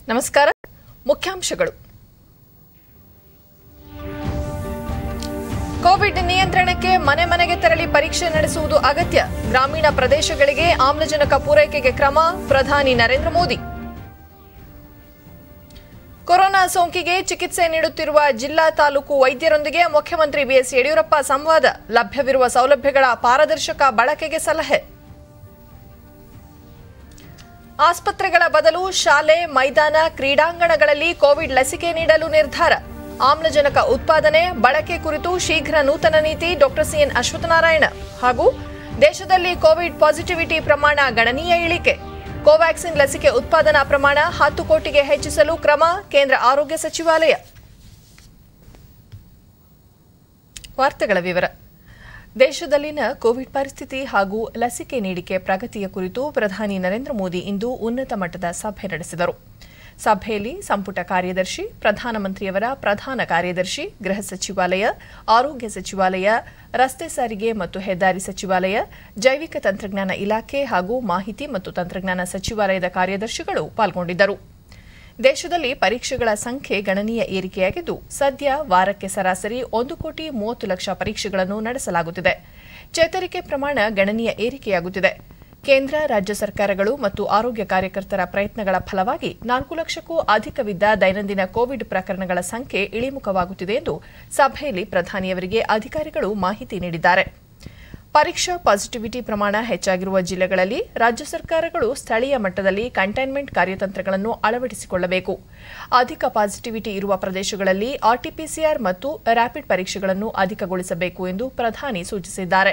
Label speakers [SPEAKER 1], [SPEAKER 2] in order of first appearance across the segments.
[SPEAKER 1] ನಮಸ್ಕಾರ ಮುಖ್ಯಾಂಶಗಳು ಕೋವಿಡ್ ನಿಯಂತ್ರಣಕ್ಕೆ ಮನೆ ಮನೆಗೆ ತೆರಳಿ ಪರೀಕ್ಷೆ ನಡೆಸುವುದು ಅಗತ್ಯ ಗ್ರಾಮೀಣ ಪ್ರದೇಶಗಳಿಗೆ ಆಮ್ಲಜನಕ ಪೂರೈಕೆಗೆ ಕ್ರಮ ಪ್ರಧಾನಿ ನರೇಂದ್ರ ಮೋದಿ ಕೊರೋನಾ ಸೋಂಕಿಗೆ ಚಿಕಿತ್ಸೆ ನೀಡುತ್ತಿರುವ ಜಿಲ್ಲಾ ತಾಲೂಕು ವೈದ್ಯರೊಂದಿಗೆ ಮುಖ್ಯಮಂತ್ರಿ ಬಿಎಸ್ ಯಡಿಯೂರಪ್ಪ ಸಂವಾದ ಲಭ್ಯವಿರುವ ಸೌಲಭ್ಯಗಳ ಪಾರದರ್ಶಕ ಬಳಕೆಗೆ ಸಲಹೆ ಆಸ್ಪತ್ರೆಗಳ ಬದಲು ಶಾಲೆ ಮೈದಾನ ಕ್ರೀಡಾಂಗಣಗಳಲ್ಲಿ ಕೋವಿಡ್ ಲಸಿಕೆ ನೀಡಲು ನಿರ್ಧಾರ ಆಮ್ಲಜನಕ ಉತ್ಪಾದನೆ ಬಳಕೆ ಕುರಿತು ಶೀಘ್ರ ನೂತನ ನೀತಿ ಡಾಕ್ಟರ್ ಸಿಎನ್ ಅಶ್ವತ್ಥನಾರಾಯಣ ಹಾಗೂ ದೇಶದಲ್ಲಿ ಕೋವಿಡ್ ಪಾಸಿಟಿವಿಟಿ ಪ್ರಮಾಣ ಗಣನೀಯ ಇಳಿಕೆ ಕೋವ್ಯಾಕ್ಸಿನ್ ಲಸಿಕೆ ಉತ್ಪಾದನಾ ಪ್ರಮಾಣ ಹತ್ತು ಕೋಟಿಗೆ ಹೆಚ್ಚಿಸಲು ಕ್ರಮ ಕೇಂದ್ರ ಆರೋಗ್ಯ ಸಚಿವಾಲಯ ವಾರ್ತೆಗಳ ವಿವರ ದೇಶದಲ್ಲಿನ ಕೋವಿಡ್ ಪರಿಸ್ಥಿತಿ ಹಾಗೂ ಲಸಿಕೆ ನೀಡಿಕೆ ಪ್ರಗತಿಯ ಕುರಿತು ಪ್ರಧಾನಿ ನರೇಂದ್ರ ಮೋದಿ ಇಂದು ಉನ್ನತ ಮಟ್ಟದ ಸಭೆ ನಡೆಸಿದರು ಸಭೆಯಲ್ಲಿ ಸಂಪುಟ ಕಾರ್ಯದರ್ಶಿ ಪ್ರಧಾನಮಂತ್ರಿಯವರ ಪ್ರಧಾನ ಕಾರ್ಯದರ್ಶಿ ಗೃಹ ಸಚಿವಾಲಯ ಆರೋಗ್ಯ ಸಚಿವಾಲಯ ರಸ್ತೆ ಸಾರಿಗೆ ಮತ್ತು ಹೆದ್ದಾರಿ ಸಚಿವಾಲಯ ಜೈವಿಕ ತಂತ್ರಜ್ಞಾನ ಇಲಾಖೆ ಹಾಗೂ ಮಾಹಿತಿ ಮತ್ತು ತಂತ್ರಜ್ಞಾನ ಸಚಿವಾಲಯದ ಕಾರ್ಯದರ್ಶಿಗಳು ಪಾಲ್ಗೊಂಡಿದ್ದರು ದೇಶದಲ್ಲಿ ಪರೀಕ್ಷೆಗಳ ಸಂಖ್ಯೆ ಗಣನೀಯ ಏರಿಕೆಯಾಗಿದ್ದು ಸದ್ಯ ವಾರಕ್ಕೆ ಸರಾಸರಿ ಒಂದು ಕೋಟಿ ಮೂವತ್ತು ಲಕ್ಷ ಪರೀಕ್ಷೆಗಳನ್ನು ನಡೆಸಲಾಗುತ್ತಿದೆ ಚೇತರಿಕೆ ಪ್ರಮಾಣ ಗಣನೀಯ ಏರಿಕೆಯಾಗುತ್ತಿದೆ ಕೇಂದ್ರ ರಾಜ್ಯ ಸರ್ಕಾರಗಳು ಮತ್ತು ಆರೋಗ್ಯ ಕಾರ್ಯಕರ್ತರ ಪ್ರಯತ್ನಗಳ ಫಲವಾಗಿ ನಾಲ್ಕು ಲಕ್ಷಕ್ಕೂ ಅಧಿಕವಿದ್ದ ದೈನಂದಿನ ಕೋವಿಡ್ ಪ್ರಕರಣಗಳ ಸಂಖ್ಯೆ ಇಳಿಮುಖವಾಗುತ್ತಿದೆ ಎಂದು ಸಭೆಯಲ್ಲಿ ಪ್ರಧಾನಿಯವರಿಗೆ ಅಧಿಕಾರಿಗಳು ಮಾಹಿತಿ ನೀಡಿದ್ದಾರೆ ಪರೀಕ್ಷಾ ಪಾಸಿಟಿವಿಟಿ ಪ್ರಮಾಣ ಹೆಚ್ಚಾಗಿರುವ ಜಿಲ್ಲೆಗಳಲ್ಲಿ ರಾಜ್ಯ ಸರ್ಕಾರಗಳು ಸ್ಥಳೀಯ ಮಟ್ಟದಲ್ಲಿ ಕಂಟೈನ್ಮೆಂಟ್ ಕಾರ್ಯತಂತ್ರಗಳನ್ನು ಅಳವಡಿಸಿಕೊಳ್ಳಬೇಕು ಅಧಿಕ ಪಾಸಿಟಿವಿಟಿ ಇರುವ ಪ್ರದೇಶಗಳಲ್ಲಿ ಆರ್ಟಿಪಿಸಿಆರ್ ಮತ್ತು ರ್ಯಾಪಿಡ್ ಪರೀಕ್ಷೆಗಳನ್ನು ಅಧಿಕಗೊಳಿಸಬೇಕು ಎಂದು ಪ್ರಧಾನಿ ಸೂಚಿಸಿದ್ದಾರೆ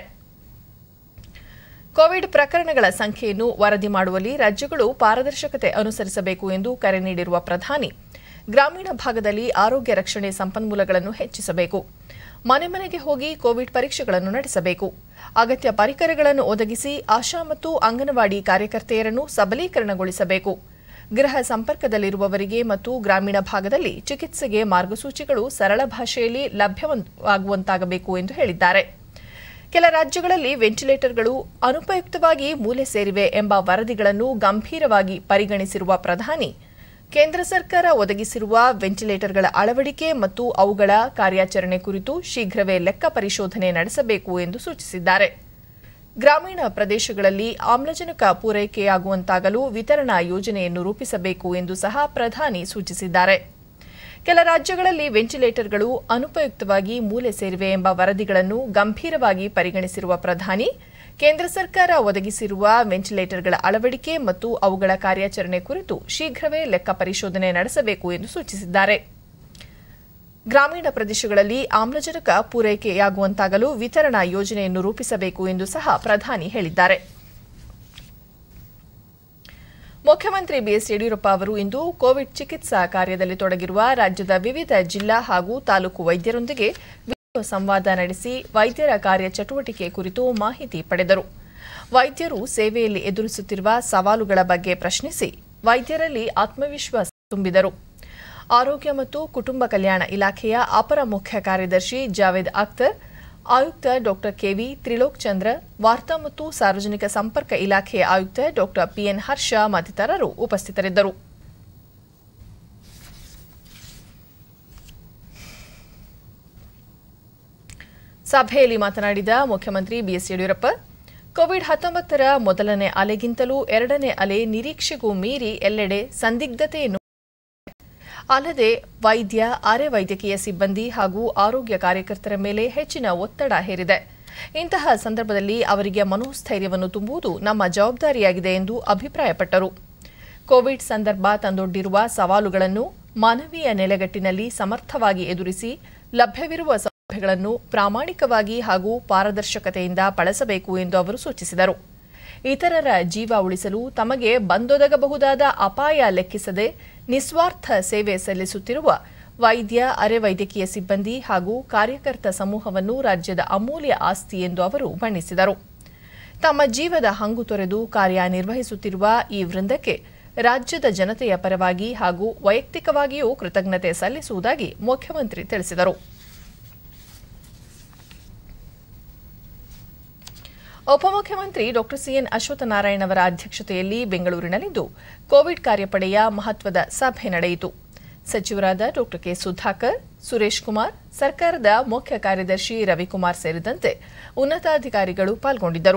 [SPEAKER 1] ಕೋವಿಡ್ ಪ್ರಕರಣಗಳ ಸಂಖ್ಯೆಯನ್ನು ವರದಿ ಮಾಡುವಲ್ಲಿ ರಾಜ್ಯಗಳು ಪಾರದರ್ಶಕತೆ ಅನುಸರಿಸಬೇಕು ಎಂದು ಕರೆ ನೀಡಿರುವ ಪ್ರಧಾನಿ ಗ್ರಾಮೀಣ ಭಾಗದಲ್ಲಿ ಆರೋಗ್ಯ ರಕ್ಷಣೆ ಸಂಪನ್ಮೂಲಗಳನ್ನು ಹೆಚ್ಚಿಸಬೇಕು ಮನೆ ಮನೆಗೆ ಹೋಗಿ ಕೋವಿಡ್ ಪರೀಕ್ಷೆಗಳನ್ನು ನಡೆಸಬೇಕು ಅಗತ್ಯ ಪರಿಕರಗಳನ್ನು ಒದಗಿಸಿ ಆಶಾ ಮತ್ತು ಅಂಗನವಾಡಿ ಕಾರ್ಯಕರ್ತೆಯರನ್ನು ಸಬಲೀಕರಣಗೊಳಿಸಬೇಕು ಗೃಹ ಸಂಪರ್ಕದಲ್ಲಿರುವವರಿಗೆ ಮತ್ತು ಗ್ರಾಮೀಣ ಭಾಗದಲ್ಲಿ ಚಿಕಿತ್ಸೆಗೆ ಮಾರ್ಗಸೂಚಿಗಳು ಸರಳ ಭಾಷೆಯಲ್ಲಿ ಲಭ್ಯವಾಗುವಂತಾಗಬೇಕು ಎಂದು ಹೇಳಿದ್ದಾರೆ ಕೆಲ ರಾಜ್ಯಗಳಲ್ಲಿ ವೆಂಟಿಲೇಟರ್ಗಳು ಅನುಪಯುಕ್ತವಾಗಿ ಮೂಲೆ ಸೇರಿವೆ ಎಂಬ ವರದಿಗಳನ್ನು ಗಂಭೀರವಾಗಿ ಪರಿಗಣಿಸಿರುವ ಪ್ರಧಾನಿ ಕೇಂದ್ರ ಸರ್ಕಾರ ಒದಗಿಸಿರುವ ವೆಂಟಿಲೇಟರ್ಗಳ ಅಳವಡಿಕೆ ಮತ್ತು ಅವುಗಳ ಕಾರ್ಯಾಚರಣೆ ಕುರಿತು ಶೀಘ್ರವೇ ಲೆಕ್ಕ ಪರಿಶೋಧನೆ ನಡೆಸಬೇಕು ಎಂದು ಸೂಚಿಸಿದ್ದಾರೆ ಗ್ರಾಮೀಣ ಪ್ರದೇಶಗಳಲ್ಲಿ ಆಮ್ಲಜನಕ ಪೂರೈಕೆಯಾಗುವಂತಾಗಲು ವಿತರಣಾ ಯೋಜನೆಯನ್ನು ರೂಪಿಸಬೇಕು ಎಂದು ಸಹ ಪ್ರಧಾನಿ ಸೂಚಿಸಿದ್ದಾರೆ ಕೆಲ ರಾಜ್ಯಗಳಲ್ಲಿ ವೆಂಟಿಲೇಟರ್ಗಳು ಅನುಪಯುಕ್ತವಾಗಿ ಮೂಲೆ ಸೇರಿವೆ ಎಂಬ ವರದಿಗಳನ್ನು ಗಂಭೀರವಾಗಿ ಪರಿಗಣಿಸಿರುವ ಪ್ರಧಾನಿ ಕೇಂದ್ರ ಸರ್ಕಾರ ಒದಗಿಸಿರುವ ವೆಂಟಿಲೇಟರ್ಗಳ ಅಳವಡಿಕೆ ಮತ್ತು ಅವುಗಳ ಕಾರ್ಯಾಚರಣೆ ಕುರಿತು ಶೀಘ್ರವೇ ಲೆಕ್ಕ ಪರಿಶೋಧನೆ ನಡೆಸಬೇಕು ಎಂದು ಸೂಚಿಸಿದ್ದಾರೆ ಗ್ರಾಮೀಣ ಪ್ರದೇಶಗಳಲ್ಲಿ ಆಮ್ಲಜನಕ ಪೂರೈಕೆಯಾಗುವಂತಾಗಲು ವಿತರಣಾ ಯೋಜನೆಯನ್ನು ರೂಪಿಸಬೇಕು ಎಂದು ಸಹ ಪ್ರಧಾನಿ ಹೇಳಿದ್ದಾರೆ ಮುಖ್ಯಮಂತ್ರಿ ಬಿಎಸ್ ಯಡಿಯೂರಪ್ಪ ಅವರು ಇಂದು ಕೋವಿಡ್ ಚಿಕಿತ್ಸಾ ಕಾರ್ಯದಲ್ಲಿ ತೊಡಗಿರುವ ರಾಜ್ಯದ ವಿವಿಧ ಜಿಲ್ಲಾ ಹಾಗೂ ತಾಲೂಕು ವೈದ್ಯರೊಂದಿಗೆ ವಿಡಿಯೋ ಸಂವಾದ ನಡೆಸಿ ವೈದ್ಯರ ಕಾರ್ಯ ಚಟುವಟಿಕೆ ಕುರಿತು ಮಾಹಿತಿ ಪಡೆದರು ವೈದ್ಯರು ಸೇವೆಯಲ್ಲಿ ಎದುರಿಸುತ್ತಿರುವ ಸವಾಲುಗಳ ಬಗ್ಗೆ ಪ್ರಶ್ನಿಸಿ ವೈದ್ಯರಲ್ಲಿ ಆತ್ಮವಿಶ್ವಾಸ ತುಂಬಿದರು ಆರೋಗ್ಯ ಮತ್ತು ಕುಟುಂಬ ಕಲ್ಯಾಣ ಇಲಾಖೆಯ ಅಪರ ಮುಖ್ಯ ಕಾರ್ಯದರ್ಶಿ ಜಾವೇದ್ ಅಖ್ತರ್ ಆಯುಕ್ತ ಡಾಕ್ಟರ್ ಕೆವಿ ತ್ರಿಲೋಕ್ ಚಂದ್ರ ವಾರ್ತಾ ಮತ್ತು ಸಾರ್ವಜನಿಕ ಸಂಪರ್ಕ ಇಲಾಖೆಯ ಆಯುಕ್ತ ಡಾಕ್ಟರ್ ಪಿಎನ್ ಹರ್ಷ ಮತ್ತಿತರರು ಉಪಸ್ಥಿತರಿದ್ದರು ಸಭೆಯಲ್ಲಿ ಮಾತನಾಡಿದ ಮುಖ್ಯಮಂತ್ರಿ ಬಿಎಸ್ ಯಡಿಯೂರಪ್ಪ ಕೋವಿಡ್ ಹತ್ತೊಂಬತ್ತರ ಮೊದಲನೇ ಅಲೆಗಿಂತಲೂ ಎರಡನೇ ಅಲೆ ನಿರೀಕ್ಷೆಗೂ ಮೀರಿ ಎಲ್ಲೆಡೆ ಸಂದಿಗ್ಧತೆಯನ್ನು ಅಲ್ಲದೆ ವೈದ್ಯ ಅರೆ ವೈದ್ಯಕೀಯ ಸಿಬ್ಬಂದಿ ಹಾಗೂ ಆರೋಗ್ಯ ಕಾರ್ಯಕರ್ತರ ಮೇಲೆ ಹೆಚ್ಚಿನ ಒತ್ತಡ ಹೇರಿದೆ ಇಂತಹ ಸಂದರ್ಭದಲ್ಲಿ ಅವರಿಗೆ ಮನೋಸ್ಥೈರ್ಯವನ್ನು ತುಂಬುವುದು ನಮ್ಮ ಜವಾಬ್ದಾರಿಯಾಗಿದೆ ಎಂದು ಅಭಿಪ್ರಾಯಪಟ್ಟರು ಕೋವಿಡ್ ಸಂದರ್ಭ ತಂದೊಡ್ಡಿರುವ ಸವಾಲುಗಳನ್ನು ಮಾನವೀಯ ನೆಲೆಗಟ್ಟಿನಲ್ಲಿ ಸಮರ್ಥವಾಗಿ ಎದುರಿಸಿ ಲಭ್ಯವಿರುವ ಸೌಲಭ್ಯಗಳನ್ನು ಪ್ರಾಮಾಣಿಕವಾಗಿ ಹಾಗೂ ಪಾರದರ್ಶಕತೆಯಿಂದ ಬಳಸಬೇಕು ಎಂದು ಅವರು ಸೂಚಿಸಿದರು ಇತರರ ಜೀವ ಉಳಿಸಲು ತಮಗೆ ಬಂದೊದಗಬಹುದಾದ ಅಪಾಯ ಲೆಕ್ಕಿಸದೆ ನಿಸ್ವಾರ್ಥ ಸೇವೆ ಸಲ್ಲಿಸುತ್ತಿರುವ ವೈದ್ಯ ಅರೆ ವೈದ್ಯಕೀಯ ಸಿಬ್ಬಂದಿ ಹಾಗೂ ಕಾರ್ಯಕರ್ತ ಸಮೂಹವನ್ನು ರಾಜ್ಯದ ಅಮೂಲ್ಯ ಆಸ್ತಿ ಎಂದು ಅವರು ಬಣ್ಣಿಸಿದರು ತಮ್ಮ ಜೀವದ ಹಂಗು ತೊರೆದು ಕಾರ್ಯನಿರ್ವಹಿಸುತ್ತಿರುವ ಈ ವೃಂದಕ್ಕೆ ರಾಜ್ಯದ ಜನತೆಯ ಪರವಾಗಿ ಹಾಗೂ ವೈಯಕ್ತಿಕವಾಗಿಯೂ ಕೃತಜ್ಞತೆ ಸಲ್ಲಿಸುವುದಾಗಿ ಮುಖ್ಯಮಂತ್ರಿ ತಿಳಿಸಿದರು ಉಪಮುಖ್ಯಮಂತ್ರಿ ಡಾಕ್ಟರ್ ಸಿಎನ್ ಅಶ್ವತ್ಥನಾರಾಯಣ ಅವರ ಅಧ್ಯಕ್ಷತೆಯಲ್ಲಿ ಬೆಂಗಳೂರಿನಲ್ಲಿಂದು ಕೋವಿಡ್ ಕಾರ್ಯಪಡೆಯ ಮಹತ್ವದ ಸಭೆ ನಡೆಯಿತು ಸಚಿವರಾದ ಡಾಕ್ಟರ್ ಕೆ ಸುಧಾಕರ್ ಸುರೇಶ್ ಕುಮಾರ್ ಸರ್ಕಾರದ ಮುಖ್ಯ ಕಾರ್ಯದರ್ಶಿ ರವಿಕುಮಾರ್ ಸೇರಿದಂತೆ ಉನ್ನತಾಧಿಕಾರಿಗಳು ಪಾಲ್ಗೊಂಡಿದ್ದರು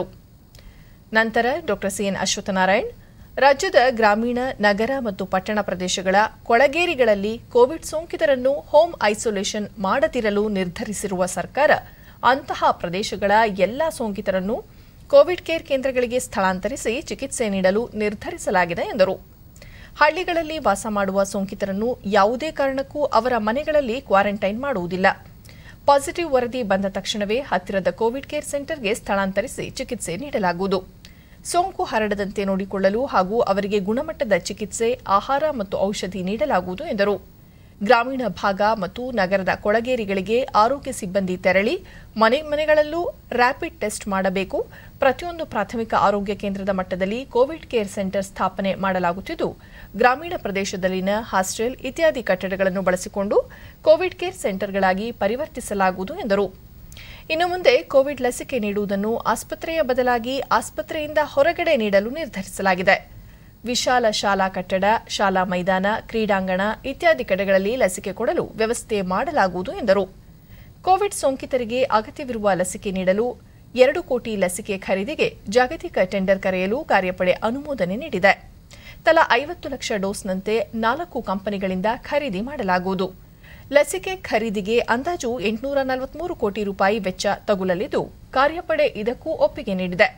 [SPEAKER 1] ನಂತರ ಡಾಕ್ಟರ್ ಸಿಎನ್ ಅಶ್ವತ್ಥನಾರಾಯಣ್ ರಾಜ್ಯದ ಗ್ರಾಮೀಣ ನಗರ ಮತ್ತು ಪಟ್ಟಣ ಪ್ರದೇಶಗಳ ಕೊಳಗೇರಿಗಳಲ್ಲಿ ಕೋವಿಡ್ ಸೋಂಕಿತರನ್ನು ಹೋಮ್ ಐಸೋಲೇಷನ್ ಮಾಡದಿರಲು ನಿರ್ಧರಿಸಿರುವ ಸರ್ಕಾರ ಅಂತಹ ಪ್ರದೇಶಗಳ ಎಲ್ಲಾ ಸೋಂಕಿತರನ್ನು ಕೋವಿಡ್ ಕೇರ್ ಕೇಂದ್ರಗಳಿಗೆ ಸ್ಥಳಾಂತರಿಸಿ ಚಿಕಿತ್ಸೆ ನೀಡಲು ನಿರ್ಧರಿಸಲಾಗಿದೆ ಎಂದರು ಹಳ್ಳಿಗಳಲ್ಲಿ ವಾಸ ಮಾಡುವ ಸೋಂಕಿತರನ್ನು ಯಾವುದೇ ಕಾರಣಕ್ಕೂ ಅವರ ಮನೆಗಳಲ್ಲಿ ಕ್ವಾರಂಟೈನ್ ಮಾಡುವುದಿಲ್ಲ ಪಾಸಿಟಿವ್ ವರದಿ ಬಂದ ತಕ್ಷಣವೇ ಹತ್ತಿರದ ಕೋವಿಡ್ ಕೇರ್ ಸೆಂಟರ್ಗೆ ಸ್ಥಳಾಂತರಿಸಿ ಚಿಕಿತ್ಸೆ ನೀಡಲಾಗುವುದು ಸೋಂಕು ಹರಡದಂತೆ ನೋಡಿಕೊಳ್ಳಲು ಹಾಗೂ ಅವರಿಗೆ ಗುಣಮಟ್ಟದ ಚಿಕಿತ್ಸೆ ಆಹಾರ ಮತ್ತು ಔಷಧಿ ನೀಡಲಾಗುವುದು ಎಂದರು ಗ್ರಾಮೀಣ ಭಾಗ ಮತ್ತು ನಗರದ ಕೊಳಗೇರಿಗಳಿಗೆ ಆರೋಗ್ಯ ಸಿಬ್ಬಂದಿ ತೆರಳಿ ಮನೆ ಮನೆಗಳಲ್ಲೂ ರ್ಯಾಪಿಡ್ ಟೆಸ್ಟ್ ಮಾಡಬೇಕು ಪ್ರತಿಯೊಂದು ಪ್ರಾಥಮಿಕ ಆರೋಗ್ಯ ಕೇಂದ್ರದ ಮಟ್ಟದಲ್ಲಿ ಕೋವಿಡ್ ಕೇರ್ ಸೆಂಟರ್ ಸ್ಥಾಪನೆ ಮಾಡಲಾಗುತ್ತಿದ್ದು ಗ್ರಾಮೀಣ ಪ್ರದೇಶದಲ್ಲಿನ ಹಾಸ್ಟೆಲ್ ಇತ್ಯಾದಿ ಕಟ್ಟಡಗಳನ್ನು ಬಳಸಿಕೊಂಡು ಕೋವಿಡ್ ಕೇರ್ ಸೆಂಟರ್ಗಳಾಗಿ ಪರಿವರ್ತಿಸಲಾಗುವುದು ಎಂದರು ಇನ್ನು ಮುಂದೆ ಕೋವಿಡ್ ಲಸಿಕೆ ನೀಡುವುದನ್ನು ಆಸ್ಪತ್ರೆಯ ಬದಲಾಗಿ ಆಸ್ಪತ್ರೆಯಿಂದ ಹೊರಗಡೆ ನೀಡಲು ನಿರ್ಧರಿಸಲಾಗಿದೆ ವಿಶಾಲ ಶಾಲಾ ಕಟ್ಟಡ ಶಾಲಾ ಮೈದಾನ ಕ್ರೀಡಾಂಗಣ ಇತ್ಯಾದಿ ಕಡೆಗಳಲ್ಲಿ ಲಸಿಕೆ ಕೊಡಲು ವ್ಯವಸ್ಥೆ ಮಾಡಲಾಗುವುದು ಎಂದರು ಕೋವಿಡ್ ಸೋಂಕಿತರಿಗೆ ಅಗತ್ಯವಿರುವ ಲಸಿಕೆ ನೀಡಲು ಎರಡು ಕೋಟಿ ಲಸಿಕೆ ಖರೀದಿಗೆ ಜಾಗತಿಕ ಟೆಂಡರ್ ಕರೆಯಲು ಕಾರ್ಯಪಡೆ ಅನುಮೋದನೆ ನೀಡಿದೆ ತಲಾ ಐವತ್ತು ಲಕ್ಷ ಡೋಸ್ನಂತೆ ನಾಲ್ಕು ಕಂಪನಿಗಳಿಂದ ಖರೀದಿ ಮಾಡಲಾಗುವುದು ಲಸಿಕೆ ಖರೀದಿಗೆ ಅಂದಾಜು ಎಂಟುನೂರ ನಲವತ್ಮೂರು ಕೋಟಿ ರೂಪಾಯಿ ವೆಚ್ಚ ತಗುಲಲಿದ್ದು ಕಾರ್ಯಪಡೆ ಇದಕ್ಕೂ ಒಪ್ಪಿಗೆ ನೀಡಿದೆ